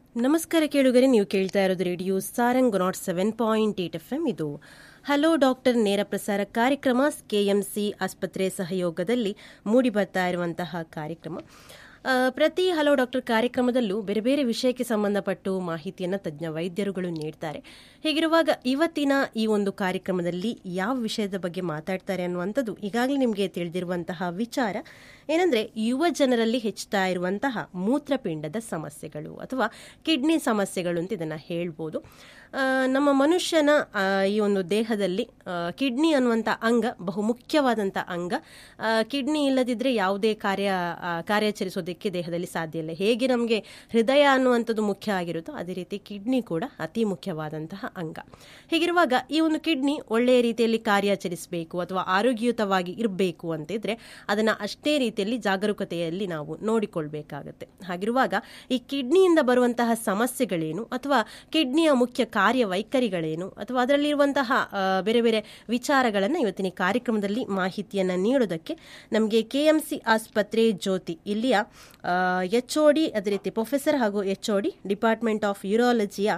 ನಮಸ್ಕಾರ ಕೇಳುಗರೆ ನೀವು ಕೇಳ್ತಾ ಇರೋದು radio Sarang nought seven point eight F M ಇದು ಹಲೋ ಡಾಕ್ಟರ್ ನೇರ ಪ್ರಸಾರ ಕಾರ್ಯಕ್ರಮ ಕೆಎಂಸಿ ಆಸ್ಪತ್ರೆ ಸಹಯೋಗದಲ್ಲಿ ಮೂಡಿ ಬರ್ತಾ ಇರುವಂತಹ ಕಾರ್ಯಕ್ರಮ ಆ, ಪ್ರತಿ ಹಲೋ ಡಾಕ್ಟರ್ ಕಾರ್ಯಕ್ರಮದಲ್ಲೂ ಬೇರೆ ಬೇರೆ ವಿಷಯಕ್ಕೆ ಸಂಬಂಧಪಟ್ಟು ಮಾಹಿತಿಯನ್ನು ತಜ್ಞ ವೈದ್ಯರುಗಳು ನೀಡ್ತಾರೆ ಹೀಗಿರುವಾಗ ಇವತ್ತಿನ ಈ ಒಂದು ಕಾರ್ಯಕ್ರಮದಲ್ಲಿ ಯಾವ ವಿಷಯದ ಬಗ್ಗೆ ಮಾತಾಡ್ತಾರೆ ಅನ್ನುವಂಥದ್ದು ಈಗಾಗಲೇ ನಿಮಗೆ ತಿಳಿದಿರುವಂತಹ ವಿಚಾರ ಏನಂದ್ರೆ ಯುವ ಜನರಲ್ಲಿ ಹೆಚ್ಚುತ್ತಾ ಇರುವಂತಹ ಮೂತ್ರಪಿಂಡದ ಸಮಸ್ಯೆಗಳು ಅಥವಾ ಕಿಡ್ನಿ ಸಮಸ್ಯೆಗಳು ಅಂತ ಇದನ್ನ ಹೇಳ್ಬೋದು ಆ, ನಮ್ಮ ಮನುಷ್ಯನ ಆ, ಈ ಒಂದು ದೇಹದಲ್ಲಿ ಆ, ಕಿಡ್ನಿ ಅನ್ನುವಂಥ ಅಂಗ ಬಹುಮುಖ್ಯವಾದಂಥ ಅಂಗ ಆ, ಕಿಡ್ನಿ ಇಲ್ಲದಿದ್ದರೆ ಯಾವುದೇ ಕಾರ್ಯ ಆ, ಕಾರ್ಯಾಚರಿಸೋದಕ್ಕೆ ದೇಹದಲ್ಲಿ ಸಾಧ್ಯ ಇಲ್ಲ ಹೇಗೆ ನಮಗೆ ಹೃದಯ ಅನ್ನುವಂಥದ್ದು ಮುಖ್ಯ ಆಗಿರುತ್ತೋ ಅದೇ ರೀತಿ ಕಿಡ್ನಿ ಕೂಡ ಅತಿ ಮುಖ್ಯವಾದಂತಹ ಅಂಗ ಹೀಗಿರುವಾಗ ಈ ಒಂದು ಕಿಡ್ನಿ ಒಳ್ಳೆಯ ರೀತಿಯಲ್ಲಿ ಕಾರ್ಯಾಚರಿಸಬೇಕು ಅಥವಾ ಆರೋಗ್ಯಯುತವಾಗಿ ಇರಬೇಕು ಅಂತಿದ್ರೆ ಅದನ್ನು ಅಷ್ಟೇ ರೀತಿಯಲ್ಲಿ ಜಾಗರೂಕತೆಯಲ್ಲಿ ನಾವು ನೋಡಿಕೊಳ್ಬೇಕಾಗತ್ತೆ ಹಾಗಿರುವಾಗ ಈ ಕಿಡ್ನಿಯಿಂದ ಬರುವಂತಹ ಸಮಸ್ಯೆಗಳೇನು ಅಥವಾ ಕಿಡ್ನಿಯ ಮುಖ್ಯ ಕಾರ್ಯವೈಖರಿಗಳೇನು ಅಥವಾ ಅದರಲ್ಲಿರುವಂತಹ ಆ, ಬೇರೆ ಬೇರೆ ವಿಚಾರಗಳನ್ನು ಇವತ್ತಿನ ಈ ಕಾರ್ಯಕ್ರಮದಲ್ಲಿ ಮಾಹಿತಿಯನ್ನು ನೀಡೋದಕ್ಕೆ ನಮಗೆ ಕೆಎಂಸಿ ಆಸ್ಪತ್ರೆ ಜ್ಯೋತಿ ಇಲ್ಲಿಯ ಎಚ್ ಒ ಡಿ ಅದೇ ರೀತಿ ಪ್ರೊಫೆಸರ್ ಹಾಗೂ H O D department of ಯೂರಾಲಜಿಯ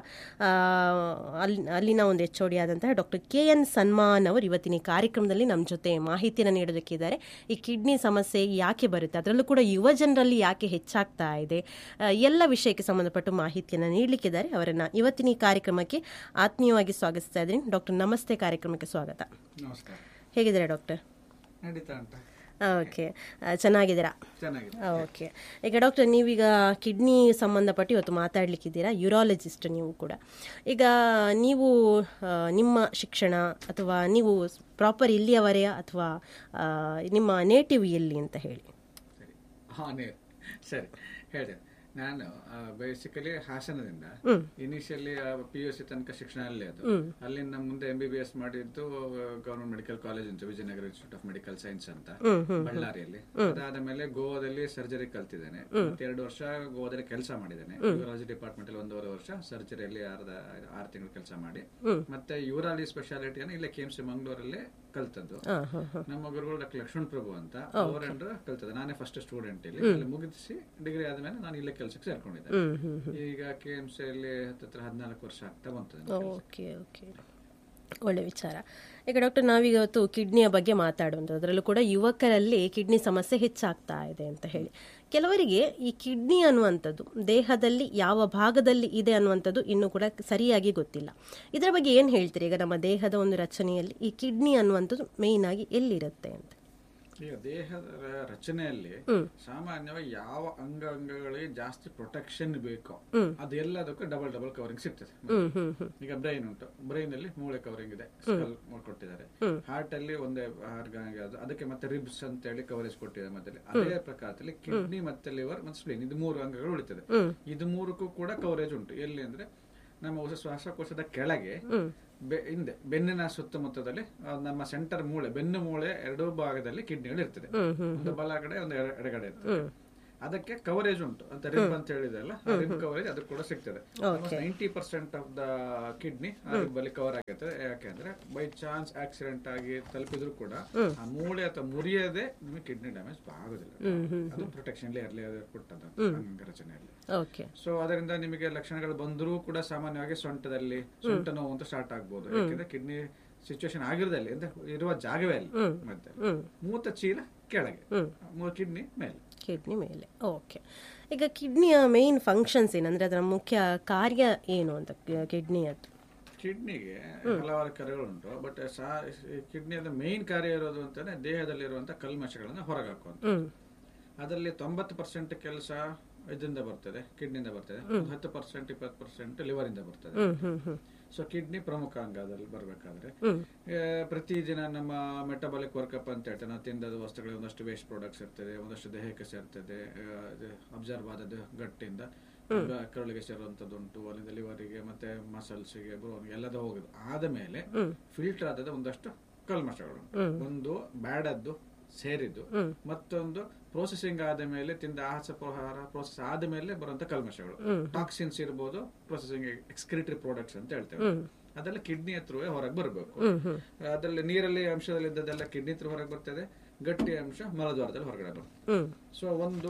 ಅಲ್ಲಿ ಅಲ್ಲಿನ ಒಂದು ಎಚ್ ಒ ಡಿ ಆದಂತಹ ಡಾಕ್ಟರ್ ಕೆ ಎನ್ ಸನ್ಮಾನ್ ಅವರು ಇವತ್ತಿನ ಈ ಕಾರ್ಯಕ್ರಮದಲ್ಲಿ ನಮ್ಮ ಜೊತೆ ಮಾಹಿತಿಯನ್ನು ನೀಡೋದಕ್ಕಿದ್ದಾರೆ ಈ ಕಿಡ್ನಿ ಸಮಸ್ಯೆ ಯಾಕೆ ಬರುತ್ತೆ ಅದರಲ್ಲೂ ಕೂಡ ಯುವ ಜನರಲ್ಲಿ ಯಾಕೆ ಹೆಚ್ಚಾಗ್ತಾ ಇದೆ ಆ, ಎಲ್ಲ ವಿಷಯಕ್ಕೆ ಸಂಬಂಧಪಟ್ಟು ಮಾಹಿತಿಯನ್ನು ನೀಡಲಿಕ್ಕಿದ್ದಾರೆ ಅವರನ್ನ ಇವತ್ತಿನ ಈ ಕಾರ್ಯಕ್ರಮಕ್ಕೆ ಆತ್ಮೀಯವಾಗಿ ಸ್ವಾಗತಿಸ್ತಾ ಇದ್ದೀನಿ ಡಾಕ್ಟರ್ ನಮಸ್ತೆ ಕಾರ್ಯಕ್ರಮಕ್ಕೆ ಸ್ವಾಗತ ನಮಸ್ಕಾರ ಹೇಗಿದ್ದಾರೆ ಡಾಕ್ಟರ್ ನಡೀತಾ ಉಂಟ ಓಕೆ ಚೆನ್ನಾಗಿದ್ದೀರಾ ಚೆನ್ನಾಗಿದೆ ಓಕೆ ಈಗ ಡಾಕ್ಟರ್ ನೀವೀಗ ಕಿಡ್ನಿ ಸಂಬಂಧಪಟ್ಟು ಇವತ್ತು ಮಾತಾಡ್ಲಿಕ್ಕಿದ್ದೀರಾ ಯೂರಾಲಜಿಸ್ಟ್ ನೀವು ಕೂಡ ಈಗ ನೀವು ಆ, ನಿಮ್ಮ ಶಿಕ್ಷಣ ಅಥವಾ ನೀವು ಪ್ರಾಪರ್ ಇಲ್ಲಿಯವರೆಯ ಅಥವಾ ಆ, ನಿಮ್ಮ ನೇಟಿವ್ ಎಲ್ಲಿ ಅಂತ ಹೇಳಿ ಸರಿ ಹಾ ನೇರ್ ಸರಿ ಹೇಳಿದೆ ನಾನು ಬೇಸಿಕಲಿ ಹಾಸನದಿಂದ ಇನಿಷಿಯಲಿ ಪಿ ಯು ಸಿ ತನಕ ಶಿಕ್ಷಣ ಅಲ್ಲೇ ಅದು ಅಲ್ಲಿಂದ ಮುಂದೆ ಎಂ ಬಿ ಬಿ ಎಸ್ ಮಾಡಿದ್ದು ಗವರ್ಮೆಂಟ್ ಮೆಡಿಕಲ್ ಕಾಲೇಜ್ ಅಂತ Vijayanagara institute of medical science ಅಂತ ಬಳ್ಳಾರಿಯಲ್ಲಿ ಅದಾದ ಮೇಲೆ ಗೋವಾದಲ್ಲಿ ಸರ್ಜರಿ ಕಲ್ತಿದ್ದೇನೆ ಮತ್ತೆ ಎರಡು ವರ್ಷ ಗೋವಾದಲ್ಲಿ ಕೆಲಸ ಮಾಡಿದ್ದೇನೆ ಯೂರಾಲಜಿ ಡಿಪಾರ್ಟ್ಮೆಂಟ್ ಅಲ್ಲಿ ಒಂದೂವರೆ ವರ್ಷ ಸರ್ಜರಿಯಲ್ಲಿ ಅರ್ಧ ಆರು ತಿಂಗಳು ಕೆಲಸ ಮಾಡಿ ಮತ್ತೆ ಯೂರಾಲಜಿ ಸ್ಪೆಷಾಲಿಟಿಯನ್ನು ಇಲ್ಲೇ ಕೆ ಎಂ ಸಿ ಮಂಗಳೂರಲ್ಲೇ ಕಲ್ತದ್ದು ಹಾಂ ಹಾಂ ಹಾಂ ನಮ್ಮ ಗುರುಗಳು ಡಾಕ್ಟರ್ ಲಕ್ಷ್ಮಣ್ ಪ್ರಭು ಅಂತ ಅವರಂಡ್ರ ಕಲ್ತದೆ ನಾನೇ ಫಸ್ಟ್ ಸ್ಟೂಡೆಂಟ್ ಇಲ್ಲಿ ಅಲ್ಲಿ ಮುಗಿಸಿ ಡಿಗ್ರಿ ಆದ್ಮೇಲೆ ನಾನು ಇಲ್ಲೇ ಕೆಲಸಕ್ಕೆ ಸೇರ್ಕೊಂಡಿದ್ದೆ ಹ್ಮ್ ಹ್ಮ್ ಈಗ ಕೆ ಎಂ ಸಿ ಅಲ್ಲಿ ಹತ್ತತ್ರ ಹದಿನಾಲ್ಕು ವರ್ಷ ಆಗ್ತಾ ಬಂತು ನನಗೆ ಕೆಲ್ಸ. ಓಕೆ ಓಕೆ ಒಳ್ಳೆ ವಿಚಾರ ಈಗ ಡಾಕ್ಟರ್ ನಾವೀಗ ಇವತ್ತು ಕಿಡ್ನಿಯ ಬಗ್ಗೆ ಮಾತಾಡುವಂಥದ್ದು ಅದರಲ್ಲೂ ಕೂಡ ಯುವಕರಲ್ಲಿ ಕಿಡ್ನಿ ಸಮಸ್ಯೆ ಹೆಚ್ಚಾಗ್ತಾ ಇದೆ ಅಂತ ಹೇಳಿ ಕೆಲವರಿಗೆ ಈ ಕಿಡ್ನಿ ಅನ್ನುವಂಥದ್ದು ದೇಹದಲ್ಲಿ ಯಾವ ಭಾಗದಲ್ಲಿ ಇದೆ ಅನ್ನುವಂಥದ್ದು ಇನ್ನೂ ಕೂಡ ಸರಿಯಾಗಿ ಗೊತ್ತಿಲ್ಲ ಇದರ ಬಗ್ಗೆ ಏನು ಹೇಳ್ತೀರಿ ಈಗ ನಮ್ಮ ದೇಹದ ಒಂದು ರಚನೆಯಲ್ಲಿ ಈ ಕಿಡ್ನಿ ಅನ್ನುವಂಥದ್ದು ಮೇಯ್ನ್ ಆಗಿ ಎಲ್ಲಿರುತ್ತೆ ಅಂತ ಈಗ ದೇಹದ ರಚನೆಯಲ್ಲಿ ಸಾಮಾನ್ಯವಾಗಿ ಯಾವ ಅಂಗ ಅಂಗಗಳಿಗೆ ಜಾಸ್ತಿ ಪ್ರೊಟೆಕ್ಷನ್ ಬೇಕೋ ಅದೆಲ್ಲದಕ್ಕೂ ಡಬಲ್ ಡಬಲ್ ಕವರಿಂಗ್ ಸಿಗ್ತದೆ ಹ್ಮ್ ಹ್ಮ್ ಹ್ಮ್ ಈಗ ಬ್ರೈನ್ ಉಂಟು ಬ್ರೈನ್ ಅಲ್ಲಿ ಮೂಳೆ ಕವರಿಂಗ್ ಇದೆ ಸ್ಕಲ್ ಕೊಟ್ಟಿದ್ದಾರೆ ಹಾರ್ಟ್ ಅಲ್ಲಿ ಒಂದೇ organ ಗೆ ಅದು ಅದಕ್ಕೆ ಮತ್ತೆ ರಿಬ್ಸ್ ಅಂತ ಹೇಳಿ ಕವರೇಜ್ ಕೊಟ್ಟಿದ್ದಾರೆ ಮತ್ತೆ ಅದೇ ಪ್ರಕಾರದಲ್ಲಿ ಕಿಡ್ನಿ ಮತ್ತೆ ಲಿವರ್ ಮತ್ತೆ ಸ್ಪ್ಲೇನ್ ಇದು ಮೂರು ಅಂಗಗಳು ಉಳಿತದೆ ಇದು ಮೂರಕ್ಕೂ ಕೂಡ ಕವರೇಜ್ ಉಂಟು ಎಲ್ಲಿ ಅಂದ್ರೆ ನಮ್ಮ ಹೊಸ ಶ್ವಾಸಕೋಶದ ಕೆಳಗೆ ಬೆ- ಹಿಂದೆ ಬೆನ್ನಿನ ಸುತ್ತಮುತ್ತದಲ್ಲಿ ಆ, ನಮ್ಮ ಸೆಂಟರ್ ಮೂಳೆ ಬೆನ್ನು ಮೂಳೆ ಎರಡೂ ಭಾಗದಲ್ಲಿ ಕಿಡ್ನಿಗಳು ಇರ್ತದೆ ಒಂದು ಬಲ ಕಡೆ ಒಂದು ಎಡ- ಎಡಗಡೆ ಇರ್ತದೆ ಅದಕ್ಕೆ ಕವರೇಜ್ ಉಂಟು ಅಂತ ರಿಬ್ ಅಂತ ಹೇಳಿದಲ್ಲ ರಿಬ್ ಕವರೇಜ್ ಅದು ಕೂಡ ಸಿಗ್ತದೆ ninety percent of the kidney ಆ ರಿಬ್ ಅಲ್ಲಿ ಕವರ್ ಆಗಿರ್ತದೆ ಯಾಕೆಂದ್ರೆ ಬೈ ಚಾನ್ಸ್ ಆಕ್ಸಿಡೆಂಟ್ ಆಗಿ ತಲುಪಿದ್ರು ಕೂಡ ಆ ಮೂಳೆ ಅಥವಾ ಮುರಿಯದೆ ನಿಮಗೆ ಕಿಡ್ನಿ ಡ್ಯಾಮೇಜ್ ಆಗೋದಿಲ್ಲ ಅದು ಪ್ರೊಟೆಕ್ಷನ್ ಲೇಯರ್ ಲೇಯರ್ ಕೊಟ್ಟದ್ದು ಅಂಗ ರಚನೆಯಲ್ಲಿ ಓಕೆ ಸೊ ಅದರಿಂದ ನಿಮಗೆ ಲಕ್ಷಣಗಳು ಬಂದರೂ ಕೂಡ ಸಾಮಾನ್ಯವಾಗಿ ಸೊಂಟದಲ್ಲಿ ಸೊಂಟ ನೋವು ಅಂತ ಸ್ಟಾರ್ಟ್ ಆಗ್ಬೋದು ಯಾಕೆಂದ್ರೆ ಕಿಡ್ನಿ ಸಿಚುವೇಶನ್ ಆಗಿರೋದಲ್ಲಿ ಅಂದ್ರೆ ಇರುವ ಜಾಗವೇ ಅಲ್ಲಿ ಮತ್ತೆ ಮೂತ ಚೀಲ ಕೆಳಗೆ ಕಿಡ್ನಿ ಮೇಲೆ ಕಿಡ್ನಿ ಮೇಲೆ ಓಕೆ ಈಗ ಕಿಡ್ನಿಯ ಮೇಯ್ನ್ ಫಂಕ್ಷನ್ಸ್ ಏನಂದ್ರೆ ಅದರ ಮುಖ್ಯ ಕಾರ್ಯ ಏನು ಅಂತ ಕಿಡ್ನಿಯದ್ದು ಕಿಡ್ನಿಗೆ ಹಲವಾರು ಕಾರ್ಯಗಳುಂಟು ಬಟ್ ಕಿಡ್ನಿಯ ಮೇನ್ ಕಾರ್ಯ ಇರೋದು ಅಂತಾನೆ ದೇಹದಲ್ಲಿರುವಂತಹ ಕಲ್ಮಶಗಳನ್ನ ಹೊರಗೆ ಹಾಕುವಂತ ಹ್ಮ್ ಅದರಲ್ಲಿ ತೊಂಬತ್ತು ಪರ್ಸೆಂಟ್ ಕೆಲಸ ಇದರಿಂದ ಬರ್ತದೆ ಕಿಡ್ನಿಯಿಂದ ಬರ್ತದೆ ಒಂದು ಹತ್ತು ಪರ್ಸೆಂಟ್ ಇಪ್ಪತ್ತು ಪರ್ಸೆಂಟ್ ಲಿವರ್ ಇಂದ ಬರ್ತದೆ ಹ್ಮ್ ಹ್ಮ್ ಹ್ಮ್ ಸೊ ಕಿಡ್ನಿ ಪ್ರಮುಖ ಅಂಗ ಅದ್ರಲ್ಲಿ ಬರ್ಬೇಕಾದ್ರೆ ಹ್ಮ್. ಆ, ಪ್ರತಿದಿನ ನಮ್ಮ ಮೆಟಬಾಲಿಕ್ ವರ್ಕಪ್ ಅಂತ ಹೇಳ್ತೇವೆ ನಾವು ತಿಂದದ ವಸ್ತುಗಳಿಗೆ ಒಂದಷ್ಟು ವೇಸ್ಟ್ ಪ್ರಾಡಕ್ಟ್ಸ್ ಇರ್ತದೆ ಒಂದಷ್ಟು ದೇಹಕ್ಕೆ ಸೇರ್ತದೆ ಅಬ್ಸರ್ವ್ ಆದದ್ದು ಗಟ್ಟಿಂದ ಕರುಳಿಗೆ ಸೇರುವಂತದ್ದು ಉಂಟು ಅಲ್ಲಿಂದ ಲಿವರಿಗೆ ಮತ್ತೆ ಮಸಲ್ಸ್ಗೆ ಬೋನ್ಗೆ ಎಲ್ಲದ ಹೋಗುದು ಆದ ಮೇಲೆ ಫಿಲ್ಟರ್ ಆದದ ಒಂದಷ್ಟು ಕಲ್ಮಶಗಳು ಒಂದು ಬ್ಯಾಡದ್ದು ಸೇರಿದ್ದು ಮತ್ತೊಂದು ಪ್ರೋಸೆಸಿಂಗ್ ಆದ ಮೇಲೆ ತಿಂದ ಆಹಾರ ಪ್ರೋಸೆಸ್ ಆದ ಮೇಲೆ ಬರುವಂತ ಕಲ್ಮಶಗಳು ಟಾಕ್ಸಿನ್ಸ್ ಇರ್ಬೋದು ಪ್ರೊಸೆಸಿಂಗ್ ಎಕ್ಸ್ಕ್ರಿಟರಿ ಪ್ರಾಡಕ್ಟ್ಸ್ ಅಂತ ಹೇಳ್ತೇವೆ ಅದೆಲ್ಲ ಕಿಡ್ನಿ ಹತ್ರವೇ ಹೊರಗೆ ಬರಬೇಕು ಅದರಲ್ಲಿ ನೀರಲ್ಲಿ ಅಂಶದಲ್ಲಿ ಇದ್ದದೆಲ್ಲ ಕಿಡ್ನಿ ಹತ್ರ ಹೊರಗೆ ಬರ್ತದೆ ಗಟ್ಟಿ ಅಂಶ ಮಲದ್ವಾರದಲ್ಲಿ ಹೊರಗಡೆ ಬರ್ತದೆ ಹ್ಮ್ ಸೊ ಒಂದು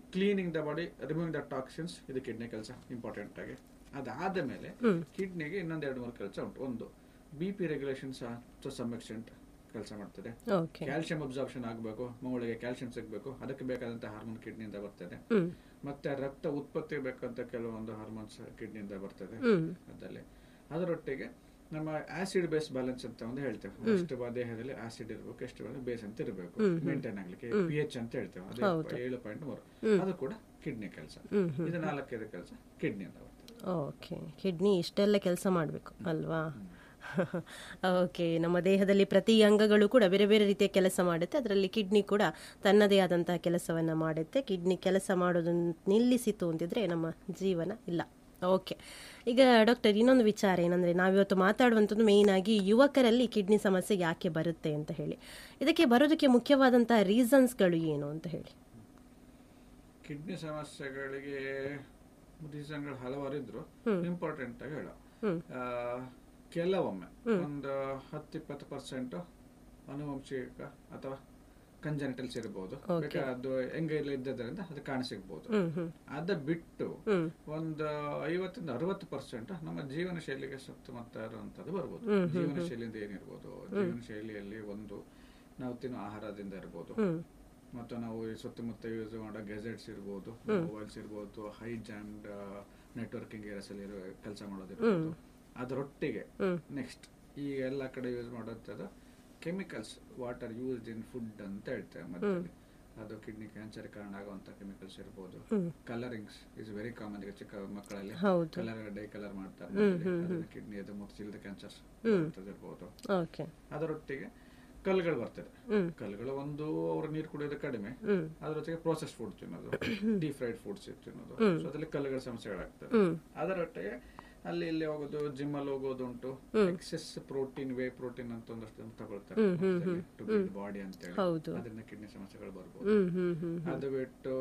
cleaning the body removing the toxins ಇದು ಕಿಡ್ನಿ ಕೆಲಸ ಇಂಪಾರ್ಟೆಂಟ್ ಆಗಿ ಅದಾದ ಮೇಲೆ ಕಿಡ್ನಿಗೆ ಇನ್ನೊಂದ್ ಎರಡು ಮೂರು ಕೆಲಸ ಉಂಟು ಒಂದು ಬಿ ಪಿ ರೆಗ್ಯುಲೇಷನ್ ಸಹ ಟು ಸಮ್ ಎಕ್ಸ್ಟೆಂಟ್ ಕೆಲಸ ಮಾಡ್ತದೆ ಓಕೆ ಕ್ಯಾಲ್ಸಿಯಂ ಅಬ್ಸಾರ್ಪ್ಷನ್ ಆಗಬೇಕು ಮೂಳೆಗೆ ಕ್ಯಾಲ್ಸಿಯಂ ಸಿಗಬೇಕು ಅದಕ್ಕೆ ಬೇಕಾದಂತ ಹಾರ್ಮೋನ್ ಕಿಡ್ನಿಯಿಂದ ಬರ್ತದೆ ಹ್ಮ್ ಮತ್ತೆ ರಕ್ತ ಉತ್ಪತ್ತಿ ಬೇಕಂತ ಕೆಲವೊಂದು ಹಾರ್ಮೋನ್ಸ್ ಕಿಡ್ನಿಯಿಂದ ಬರ್ತದೆ ಹ್ಮ್ ಅದಲ್ಲಿ ಅದರೊಟ್ಟಿಗೆ ನಮ್ಮ ಆಸಿಡ್ ಬೇಸ್ ಬ್ಯಾಲೆನ್ಸ್ ಅಂತ ಒಂದು ಹೇಳ್ತೇವೆ ಎಷ್ಟು ಬಾ ದೇಹದಲ್ಲಿ ಆಸಿಡ್ ಇರಬೇಕು ಎಷ್ಟು ಬೇಸ್ ಅಂತ ಇರಬೇಕು ಮೇಂಟೈನ್ ಆಗ್ಲಿಕ್ಕೆ ಪಿ ಎಚ್ ಅಂತ ಹೇಳ್ತೇವೆ ಅದೇ ಏಳು ಪಾಯಿಂಟ್ ಮೂರು ಅದು ಕೂಡ ಕಿಡ್ನಿ ಕೆಲಸ ಇದು ನಾಲ್ಕೈದು ಕೆಲಸ ಕಿಡ್ನಿಯಿಂದ ಬರ್ತದೆ ಓಕೆ ಕಿಡ್ನಿ ಇಷ್ಟೆಲ್ಲ ಕೆಲಸ ಮಾಡಬೇಕು ಅಲ್ವಾ ಓಕೆ ನಮ್ಮ ದೇಹದಲ್ಲಿ ಪ್ರತಿ ಅಂಗಗಳು ಕೂಡ ಬೇರೆ ಬೇರೆ ರೀತಿಯ ಕೆಲಸ ಮಾಡುತ್ತೆ ಅದರಲ್ಲಿ ಕಿಡ್ನಿ ಕೂಡ ತನ್ನದೇ ಆದಂತಹ ಕೆಲಸವನ್ನ ಮಾಡುತ್ತೆ ಕಿಡ್ನಿ ಕೆಲಸ ಮಾಡೋದನ್ನು ನಿಲ್ಲಿಸಿತು ಅಂತಿದ್ರೆ ನಮ್ಮ ಜೀವನ ಇಲ್ಲ ಓಕೆ ಈಗ ಡಾಕ್ಟರ್ ಇನ್ನೊಂದು ವಿಚಾರ ಏನಂದ್ರೆ ನಾವಿವತ್ತು ಮಾತಾಡುವಂಥದ್ದು ಮೇಯ್ನ್ ಆಗಿ ಯುವಕರಲ್ಲಿ ಕಿಡ್ನಿ ಸಮಸ್ಯೆ ಯಾಕೆ ಬರುತ್ತೆ ಅಂತ ಹೇಳಿ ಇದಕ್ಕೆ ಬರೋದಕ್ಕೆ ಮುಖ್ಯವಾದಂತಹ ರೀಸನ್ಸ್ಗಳು ಏನು ಅಂತ ಹೇಳಿ ಕಿಡ್ನಿ ಸಮಸ್ಯೆಗಳಿಗೆ ರೀಸನ್ಗಳು ಹಲವಾರು ಇದ್ರು ಇಂಪಾರ್ಟೆಂಟ್ ಆಗಿ ಹೇಳ ಹ್ಮ್. ಆ, ಕೆಲವೊಮ್ಮೆ ಒಂದು ಹತ್ತು ಇಪ್ಪತ್ತು ಪರ್ಸೆಂಟ್ ಅನುವಂಶಿಕ ಅಥವಾ ಕಂಜನಿಟಲ್ಸ್ ಇರಬಹುದು ಬೇಕಾದ್ದು ಹೆಂಗೆಲ್ಲ ಇದ್ದದ್ರಿಂದ ಅದು ಕಾಣಸಿಗ್ಬೋದು ಹ್ಮ್ ಹ್ಮ್ ಅದ ಬಿಟ್ಟು ಹ್ಮ್ ಒಂದು ಐವತ್ತರಿಂದ ಅರವತ್ತು ಪರ್ಸೆಂಟ್ ನಮ್ಮ ಜೀವನ ಶೈಲಿಗೆ ಸುತ್ತಮುತ್ತ ಇರುವಂತದ್ದು ಬರ್ಬೋದು ಜೀವನ ಶೈಲಿಯಿಂದ ಏನಿರ್ಬೋದು ಜೀವನ ಶೈಲಿಯಲ್ಲಿ ಒಂದು ನಾವು ತಿನ್ನೋ ಆಹಾರದಿಂದ ಇರ್ಬೋದು ಹ್ಮ್ ಮತ್ತು ನಾವು ಈ ಸುತ್ತಮುತ್ತ ಯೂಸ್ ಮಾಡೋ ಗೆಜೆಟ್ಸ್ ಇರ್ಬೋದು ಮೊಬೈಲ್ಸ್ ಇರ್ಬೋದು ಹೈ ಜಾಮ್ಡ್ ನೆಟ್ವರ್ಕಿಂಗ್ ಏರಿಯಾಸ್ ಅಲ್ಲಿ ಇರೋ ಕೆಲಸ ಮಾಡೋದಿರ್ಬೋದು ಅದರೊಟ್ಟಿಗೆ ಹ್ಮ್. ನೆಕ್ಸ್ಟ್ ಈ ಎಲ್ಲ ಕಡೆ ಯೂಸ್ ಮಾಡೋಂಥದ್ದು chemicals water used in food ಅಂತ ಹೇಳ್ತೇವೆ ಮತ್ತೆ ಅದು ಕಿಡ್ನಿ ಕ್ಯಾನ್ಸರ್ ಕಾರಣ ಆಗುವಂತ ಕೆಮಿಕಲ್ಸ್ ಇರ್ಬೋದು ಕಲರಿಂಗ್ಸ್ ಇಸ್ ವೆರಿ ಕಾಮನ್ ಈಗ ಚಿಕ್ಕ ಮಕ್ಕಳಲ್ಲಿ ಹೌದು ಕಲರ್ ಡೈ ಕಲರ್ ಮಾಡ್ತಾರೆ ಕಿಡ್ನಿ ಅದು ಮತ್ತು ಚಿಲ್ಲದ ಕ್ಯಾನ್ಸರ್ ಇರ್ಬೋದು ಓಕೆ ಅದರೊಟ್ಟಿಗೆ ಕಲ್ಲುಗಳು ಬರ್ತದೆ ಹ್ಮ್. ಕಲ್ಲುಗಳು ಒಂದು ಅವ್ರ ನೀರು ಕುಡಿಯೋದು ಕಡಿಮೆ ಹ್ಮ್ ಅದ್ರ ಜೊತೆಗೆ ಪ್ರೋಸೆಸ್ ಫುಡ್ ತಿನ್ನೋದು ಡೀಪ್ ಫ್ರೈಡ್ ಫುಡ್ಸ್ ತಿನ್ನೋದು ಸೊ ಅದ್ರಲ್ಲಿ ಕಲ್ಲುಗಳ ಸಮಸ್ಯೆಗಳಾಗ್ತದೆ ಹ್ಮ್ ಅದರೊಟ್ಟಿಗೆ ಅಲ್ಲಿ ಇಲ್ಲಿ ಹೋಗೋದು ಜಿಮ್ ಅಲ್ಲಿ ಹೋಗೋದುಂಟು ಎಕ್ಸೆಸ್ ಪ್ರೋಟೀನ್ ವೇ ಪ್ರೋಟೀನ್ ಅಂತ ಒಂದಷ್ಟು ತಗೊಳ್ತಾರೆ ಟು ಬಿಲ್ಡ್ ಬಾಡಿ ಅಂತ ಹೇಳಿ ಹೌದು ಅದರಿಂದ ಕಿಡ್ನಿ ಸಮಸ್ಯೆಗಳು ಬರ್ಬೋದು ಹ್ಮ್ ಹ್ಮ್ ಹ್ಮ್ ಅದು ಬಿಟ್ಟು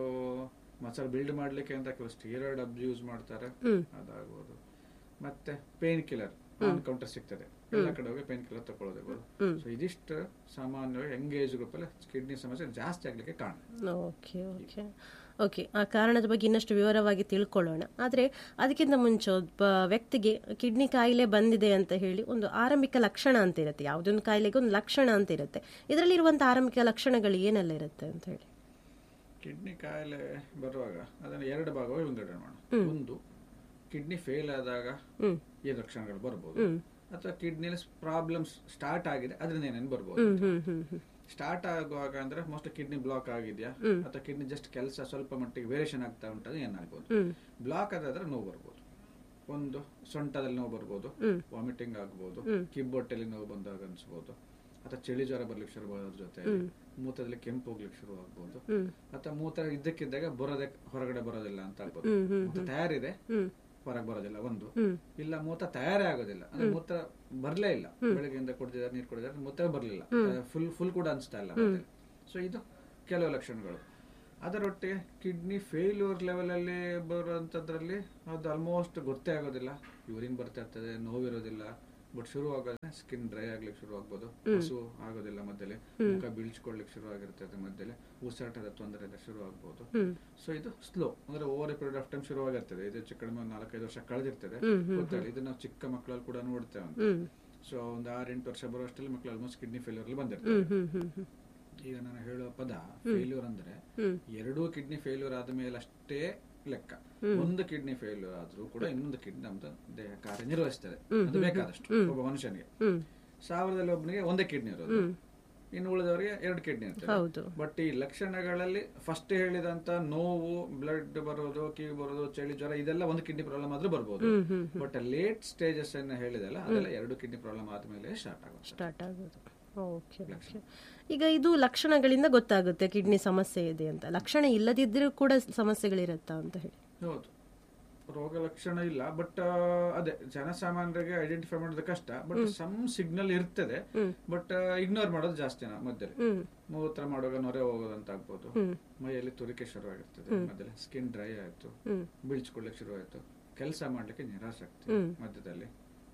ಮಸಲ್ ಬಿಲ್ಡ್ ಮಾಡ್ಲಿಕ್ಕೆ ಅಂತ ಕೆಲವು ಸ್ಟೀರಾಯ್ಡ್ ಅಬ್ಯೂಸ್ ಮಾಡ್ತಾರೆ ಹ್ಮ್. ಅದಾಗ್ಬೋದು ಮತ್ತೆ ಪೇನ್ ಕಿಲ್ಲರ್ ಆನ್ ಕೌಂಟರ್ ಸಿಗ್ತದೆ ಎಲ್ಲ ಕಡೆ ಹೋಗಿ ಪೇನ್ ಕಿಲ್ಲರ್ ತಗೊಳ್ಳೋದಿರ್ಬೋದು ಸೊ ಇದಿಷ್ಟು ಸಾಮಾನ್ಯವಾಗಿ ಯಂಗ್ ಏಜ್ ಗ್ರೂಪ್ ಅಲ್ಲಿ ಕಿಡ್ನಿ ಸಮಸ್ಯೆ ಜಾಸ್ತಿ ಆಗ್ಲಿಕ್ಕೆ ಕಾರಣ ಓಕೆ ಓಕೆ ಓಕೆ ಆ ಕಾರಣದ ಬಗ್ಗೆ ಇನ್ನಷ್ಟು ವಿವರವಾಗಿ ತಿಳ್ಕೊಳ್ಳೋಣ ಆದರೆ ಅದಕ್ಕಿಂತ ಮುಂಚೆ ಒಬ್ಬ ವ್ಯಕ್ತಿಗೆ ಕಿಡ್ನಿ ಕಾಯಿಲೆ ಬಂದಿದೆ ಅಂತ ಹೇಳಿ ಒಂದು ಆರಂಭಿಕ ಲಕ್ಷಣ ಅಂತ ಇರುತ್ತೆ ಯಾವುದೊಂದು ಕಾಯಿಲೆಗೆ ಒಂದು ಲಕ್ಷಣ ಅಂತ ಇರುತ್ತೆ ಇದರಲ್ಲಿರುವಂಥ ಆರಂಭಿಕ ಲಕ್ಷಣಗಳು ಏನೆಲ್ಲ ಇರುತ್ತೆ ಅಂತ ಹೇಳಿ ಕಿಡ್ನಿ ಕಾಯಿಲೆ ಬರುವಾಗ ಅದನ್ನು ಎರಡು ಭಾಗವಾಗಿ ವಿಂಗಡಣೆ ಮಾಡೋಣ ಒಂದು ಕಿಡ್ನಿ ಫೇಲ್ ಆದಾಗ ಹ್ಮ್ ಏನ್ ಲಕ್ಷಣಗಳು ಬರ್ಬೋದು ಅಥವಾ ಕಿಡ್ನಿಲಿ ಪ್ರಾಬ್ಲಮ್ಸ್ ಸ್ಟಾರ್ಟ್ ಆಗಿದೆ ಅದರಿಂದ ಏನೇನು ಬರ್ಬೋದು ಹ್ಮ್ ಹ್ಮ್ ಹ್ಮ್ ಹ್ಮ್ ಸ್ಟಾರ್ಟ್ ಆಗುವಾಗ ಅಂದ್ರೆ ಮೋಸ್ಟ್ ಕಿಡ್ನಿ ಬ್ಲಾಕ್ ಆಗಿದೆಯಾ ಅಥವಾ ಕಿಡ್ನಿ ಜಸ್ಟ್ ಕೆಲಸ ಸ್ವಲ್ಪ ಮಟ್ಟಿಗೆ ವೇರಿಯೇಷನ್ ಆಗ್ತಾ ಉಂಟದು ಏನಾಗ್ಬೋದು ಹ್ಮ್ ಬ್ಲಾಕ್ ಆದಾದ್ರೆ ನೋವು ಬರ್ಬೋದು ಒಂದು ಸೊಂಟದಲ್ಲಿ ನೋವು ಬರ್ಬೋದು ಹ್ಮ್. ವಾಮಿಟಿಂಗ್ ಆಗ್ಬೋದು ಕಿಬ್ಬೊಟ್ಟೆಲಿ ನೋವು ಬಂದಾಗ ಅನ್ಸ್ಬೋದು ಅಥವಾ ಚಳಿ ಜ್ವರ ಬರ್ಲಿಕ್ಕೆ ಶುರು ಅದ್ರ ಜೊತೆ ಮೂತ್ರದಲ್ಲಿ ಕೆಂಪು ಹೋಗ್ಲಿಕ್ಕೆ ಶುರು ಆಗ್ಬೋದು ಹ್ಮ್ ಅಥವಾ ಮೂತ್ರ ಇದ್ದಕ್ಕಿದ್ದಾಗ ಬರೋದೇ ಹೊರಗಡೆ ಬರೋದಿಲ್ಲ ಅಂತ ಆಗ್ಬೋದು ಹ್ಮ್ ಹ್ಮ್ ಮೂತ್ರ ತಯಾರಿದೆ ಹ್ಮ್ ಹೊರಗೆ ಬರೋದಿಲ್ಲ ಒಂದು ಹ್ಮ್ ಇಲ್ಲ ಮೂತ್ರ ತಯಾರೇ ಆಗೋದಿಲ್ಲ ಅಂದ್ರೆ ಮೂತ್ರ ಬರ್ಲೇ ಇಲ್ಲ ಬೆಳಗ್ಗೆಯಿಂದ ಕುಡಿದಿದ್ದಾರೆ ನೀರು ಕುಡಿದಿದ್ದಾರೆ ಮೂತ್ರ ಬರ್ಲಿಲ್ಲ ಫುಲ್ ಫುಲ್ ಕೂಡ ಅನ್ಸ್ತಾ ಇಲ್ಲ ಸೊ ಇದು ಕೆಲವು ಲಕ್ಷಣಗಳು ಅದರೊಟ್ಟಿಗೆ ಕಿಡ್ನಿ ಫೇಲ್ಯೂರ್ ಲೆವೆಲ್ ಅಲ್ಲಿ ಬರುವಂತದ್ರಲ್ಲಿ ಅದು ಆಲ್ಮೋಸ್ಟ್ ಗೊತ್ತೇ ಆಗೋದಿಲ್ಲ ಯೂರಿನ್ ಬರ್ತಾ ಇರ್ತದೆ ನೋವಿರೋದಿಲ್ಲ ಬಟ್ ಶುರು ಆಗೋದ್ರೆ ಸ್ಕಿನ್ ಡ್ರೈ ಆಗ್ಲಿಕ್ಕೆ ಶುರು ಆಗ್ಬೋದು ಹಸು ಆಗೋದಿಲ್ಲ ಮಧ್ಯದಲ್ಲಿ ಮುಖ ಬೀಳ್ಸ್ಕೊಳ್ಲಿಕ್ಕೆ ಶುರು ಆಗಿರ್ತದೆ ಮಧ್ಯದಲ್ಲಿ ಉಸಿರಾಟದ ತೊಂದರೆ ಎಲ್ಲ ಶುರು ಆಗ್ಬೋದು ಹ್ಮ್ ಸೊ ಇದು ಸ್ಲೋ ಅಂದ್ರೆ ಓವರ್ ಪೀರಿಯಡ್ ಆಫ್ ಟೈಮ್ ಶುರುವಾಗಿರ್ತದೆ ಇದು ಹೆಚ್ಚು ಕಡಿಮೆ ಒಂದು ನಾಲ್ಕೈದು ವರ್ಷ ಕಳೆದಿರ್ತದೆ ಹ್ಮ್, ಹ್ಮ್, ಗೊತ್ತಾಗಲಿ ಇದು ನಾವು ಚಿಕ್ಕ ಮಕ್ಕಳಲ್ಲಿ ಕೂಡ ನೋಡ್ತೇವೆ ಅಂತ ಹ್ಮ್ ಸೊ ಒಂದು ಆರು ಎಂಟು ವರ್ಷ ಬರುವಷ್ಟರಲ್ಲಿ ಮಕ್ಕಳು ಆಲ್ಮೋಸ್ಟ್ ಕಿಡ್ನಿ ಫೇಲ್ಯೂರ್ ಅಲ್ಲಿ ಬಂದಿರ್ತಾರೆ ಹ್ಮ್ ಹ್ಮ್ ಹ್ಮ್ ಈಗ ನಾನು ಹೇಳುವ ಪದ ಫೇಲ್ಯೂರ್ ಅಂದ್ರೆ ಹ್ಮ್ ಎರಡೂ ಕಿಡ್ನಿ ಫೇಲ್ಯೂರ್ ಆದ ಮೇಲೆ ಅಷ್ಟೇ ಲೆಕ್ಕ ಒಂದು ಕಿಡ್ನಿ ಫೇಲ್ಯೂರ್ ಆದ್ರೂ ಕೂಡ ಇನ್ನೊಂದು ಕಿಡ್ನಿ ನಮ್ದು ದೇಹ ಕಾರ್ಯನಿರ್ವಹಿಸ್ತದೆ ಅದು ಬೇಕಾದಷ್ಟು ಒಬ್ಬ ಮನುಷ್ಯನಿಗೆ ಹ್ಮ್ ಸಾವಿರದಲ್ಲಿ ಒಬ್ಬನಿಗೆ ಒಂದೇ ಕಿಡ್ನಿ ಇರೋದು ಇನ್ನು ಉಳಿದವರಿಗೆ ಎರಡು ಕಿಡ್ನಿ ಇರ್ತದೆ ಹೌದು ಬಟ್ ಈ ಲಕ್ಷಣಗಳಲ್ಲಿ ಫಸ್ಟ್ ಹೇಳಿದಂತ ನೋವು ಬ್ಲಡ್ ಬರೋದು ಕಿವಿ ಬರೋದು ಚಳಿ ಜ್ವರ ಇದೆಲ್ಲ ಒಂದು ಕಿಡ್ನಿ ಪ್ರಾಬ್ಲಮ್ ಆದ್ರೂ ಬರ್ಬೋದು hmm hmm but late stages ಅನ್ನ ಹೇಳಿದಲ್ಲ ಅದೆಲ್ಲ ಎರಡು ಕಿಡ್ನಿ ಪ್ರಾಬ್ಲಮ್ ಆದ್ಮೇಲೆ ಸ್ಟಾರ್ಟ್ ಆಗುತ್ತೆ ಸ್ಟಾರ್ಟ್ ಆಗೋದು ಓಕೆ ಓಕೆ ಈಗ ಇದು ಲಕ್ಷಣಗಳಿಂದ ಗೊತ್ತಾಗುತ್ತೆ ಕಿಡ್ನಿ ಸಮಸ್ಯೆ ಇದೆ ಅಂತ ಲಕ್ಷಣ ಇಲ್ಲದಿದ್ದರೂ ಕೂಡ ಸಮಸ್ಯೆಗಳಿರುತ್ತಾ ಅಂತ ಹೇಳಿ ಹೌದು ರೋಗ ಲಕ್ಷಣ ಇಲ್ಲ ಬಟ್ ಅದೇ ಜನಸಾಮಾನ್ಯರಿಗೆ ಐಡೆಂಟಿಫೈ ಮಾಡೋದು ಕಷ್ಟ ಬಟ್ ಸಮ್ ಸಿಗ್ನಲ್ ಇರ್ತದೆ ಬಟ್ ಇಗ್ನೋರ್ ಮಾಡೋದು ಜಾಸ್ತಿ ನಾವು ಮಧ್ಯದಲ್ಲಿ ಹ್ಮ್ ಮೂತ್ರ ಮಾಡುವಾಗ ನೊರೆ ಹೋಗೋದಂತ ಆಗ್ಬೋದು ಹ್ಮ್ ಮೈಯಲ್ಲಿ ತುರಿಕೆ ಶುರುವಾಗಿರ್ತದೆ ಮಧ್ಯದಲ್ಲಿ ಸ್ಕಿನ್ ಡ್ರೈ ಆಯ್ತು ಹ್ಮ್ ಬೀಳ್ಸ್ಕೊಳ್ಳಿಕ್ಕೆ ಶುರು ಆಯ್ತು ಕೆಲಸ ಮಾಡ್ಲಿಕ್ಕೆ ನಿರಾಸಕ್ತಿ ಹ್ಮ್. ಮಧ್ಯದಲ್ಲಿ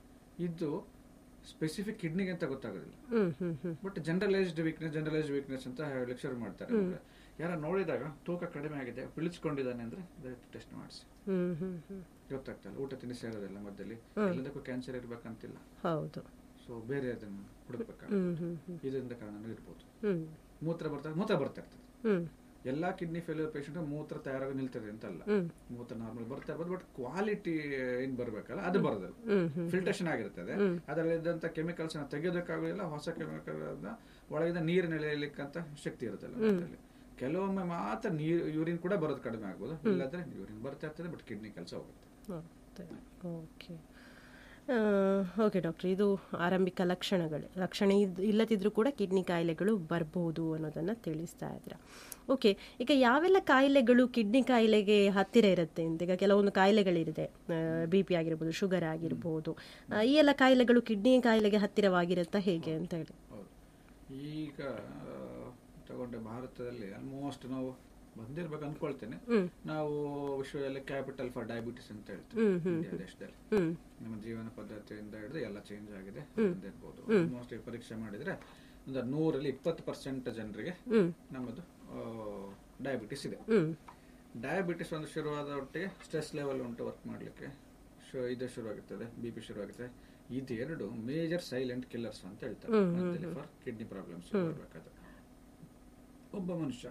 ಇದು ಸ್ಪೆಸಿಫಿಕ್ ಕಿಡ್ನಿಗೆ ಅಂತ ಗೊತ್ತಾಗೋದಿಲ್ಲ hmm hmm hmm but generalised weakness generalised weakness ಅಂತ ಹೇಳಲಿಕ್ಕೆ ಶುರು ಮಾಡ್ತಾರೆ ಯಾರ ನೋಡಿದಾಗ ತೂಕ ಕಡಿಮೆ ಆಗಿದೆ ಬಿಳಿಸ್ಕೊಂಡಿದ್ದಾನೆ ಅಂದ್ರೆ ದಯವಿಟ್ಟು ಟೆಸ್ಟ್ ಮಾಡಿಸಿ ಹ್ಮ್ ಹ್ಮ್ ಹ್ಮ್ ಗೊತ್ತಾಗ್ತಲ್ಲ ಊಟ ತಿಂಡಿ ಸೇರೋದಿಲ್ಲ ಮಧ್ಯದಲ್ಲಿ ಎಲ್ಲದಕ್ಕೂ ಕ್ಯಾನ್ಸರ್ ಇರ್ಬೇಕಂತಿಲ್ಲ ಹೌದು ಸೊ ಬೇರೆ ಅದನ್ನು ಹುಡುಕ್ಬೇಕಾಗ ಹ್ಮ್ ಹ್ಮ್ ಹ್ಮ್ ಇದರಿಂದ ಕಾರಣ ಇರ್ಬೋದು ಹ್ಮ್ ಮೂತ್ರ ಬರ್ತಾ ಮೂತ್ರ ಬರ್ತಾ ಇರ್ತದೆ ಹ್ಮ್ ಎಲ್ಲಾ ಕಿಡ್ನಿ ಫೇಲ್ಯೂರ್ ಪೇಷಂಟ್ ಮೂತ್ರ ತಯಾರಾಗಿ ನಿಲ್ತದೆ ಅಂತಲ್ಲ ಹ್ಮ್ ಮೂತ್ರ ನಾರ್ಮಲ್ ಬರ್ತಾ ಇರ್ಬೋದು ಬಟ್ ಕ್ವಾಲಿಟಿ ಏನ್ ಬರ್ಬೇಕಲ್ಲ ಅದು ಬರೋದಿಲ್ಲ ಹ್ಮ್ ಹ್ಮ್ ಫಿಲ್ಟೇಷನ್ ಆಗಿರ್ತದೆ ಅದರಲ್ಲಿದ್ದಂತ ಕೆಮಿಕಲ್ಸ್ ನ ತೆಗೆಯೋದಕ್ಕಾಗೋದಿಲ್ಲ ಹೊಸ ಕೆಮಿಕಲ್ ಒಳಗಿಂದ ನೀರು ನೆಲೆಯಲಿಕ್ಕಂತ ಶಕ್ತಿ ಇರುತ್ತಲ್ಲ ಅದರಲ್ಲಿ. ಕೆಲವೊಮ್ಮೆ ಮಾತ್ರ ನೀರು ಯೂರಿನ್ ಕೂಡ ಬರೋದು ಕಡಿಮೆ ಆಗ್ಬೋದು ಇಲ್ಲಾಂದ್ರೆ ಯೂರಿನ್ ಬರ್ತಾ ಇರ್ತದೆ ಬಟ್ ಕಿಡ್ನಿ ಕೆಲಸ ಹೋಗುತ್ತೆ ಮತ್ತೆ ಓಕೆ ಓಕೆ ಡಾಕ್ಟರ್ ಇದು ಆರಂಭಿಕ ಲಕ್ಷಣಗಳು ಲಕ್ಷಣ ಇದ್ ಇಲ್ಲದಿದ್ರೂ ಕೂಡ ಕಿಡ್ನಿ ಕಾಯಿಲೆಗಳು ಬರ್ಬೋದು ಅನ್ನೋದನ್ನು ತಿಳಿಸ್ತಾ ಇದ್ರ ಓಕೆ ಈಗ ಯಾವೆಲ್ಲ ಕಾಯಿಲೆಗಳು ಕಿಡ್ನಿ ಕಾಯಿಲೆಗೆ ಹತ್ತಿರ ಇರುತ್ತೆ ಅಂತ ಈಗ ಕೆಲವೊಂದು ಕಾಯಿಲೆಗಳಿದೆ ಬಿ ಪಿ ಆಗಿರ್ಬೋದು ಶುಗರ್ ಆಗಿರ್ಬೋದು ಆ, ಈ ಎಲ್ಲ ಕಾಯಿಲೆಗಳು ಕಿಡ್ನಿ ಕಾಯಿಲೆಗೆ ಹತ್ತಿರವಾಗಿರುತ್ತಾ ಹೇಗೆ ಅಂತ ಹೇಳಿ ಹೌದು ಈಗ ಆ, ತಗೊಂಡೆ ಭಾರತದಲ್ಲಿ ಆಲ್ಮೋಸ್ಟ್ ನಾವು ಬಂದಿರ್ಬೇಕು ಅನ್ಕೊಳ್ತೇನೆ ಹ್ಮ್. ನಾವು ವಿಶ್ವದಲ್ಲಿ ಕ್ಯಾಪಿಟಲ್ ಫಾರ್ ಡಯಾಬಿಟಿಸ್ ಅಂತ ಹೇಳ್ತೇವೆ ಹ್ಮ್, ಹ್ಮ್, ಇಂಡಿಯಾ ದೇಶದಲ್ಲಿ ಹ್ಮ್ ನಮ್ಮ ಜೀವನ ಪದ್ಧತಿಯಿಂದ ಹಿಡಿದು ಎಲ್ಲ ಚೇಂಜ್ ಆಗಿದೆ ಇರ್ಬೋದು ಆಲ್ಮೋಸ್ಟ್ ಪರೀಕ್ಷೆ ಮಾಡಿದ್ರೆ ಒಂದು ನೂರಲ್ಲಿ ಇಪ್ಪತ್ತು ಪರ್ಸೆಂಟ್ ಜನರಿಗೆ ಹ್ಮ್ ನಮ್ಮದು ಡಯಾಬಿಟಿಸ್ ಇದೆ ಹ್ಮ್ ಡಯಾಬಿಟಿಸ್ ಒಂದು ಶುರುವಾದ ಒಟ್ಟಿಗೆ ಸ್ಟ್ರೆಸ್ ಲೆವೆಲ್ ಉಂಟು ವರ್ಕ್ ಮಾಡಲಿಕ್ಕೆ ಶು ಇದು ಶುರುವಾಗುತ್ತದೆ ಬಿ ಪಿ ಶುರುವಾಗುತ್ತೆ ಇದೆರಡು ಮೇಜರ್ ಸೈಲೆಂಟ್ ಕಿಲ್ಲರ್ಸ್ ಅಂತ ಹೇಳ್ತಾರೆ ಫಾರ್ ಕಿಡ್ನಿ ಪ್ರಾಬ್ಲಮ್ಸ್ ಬರಬೇಕಾದ್ರೆ ಒಬ್ಬ ಮನುಷ್ಯ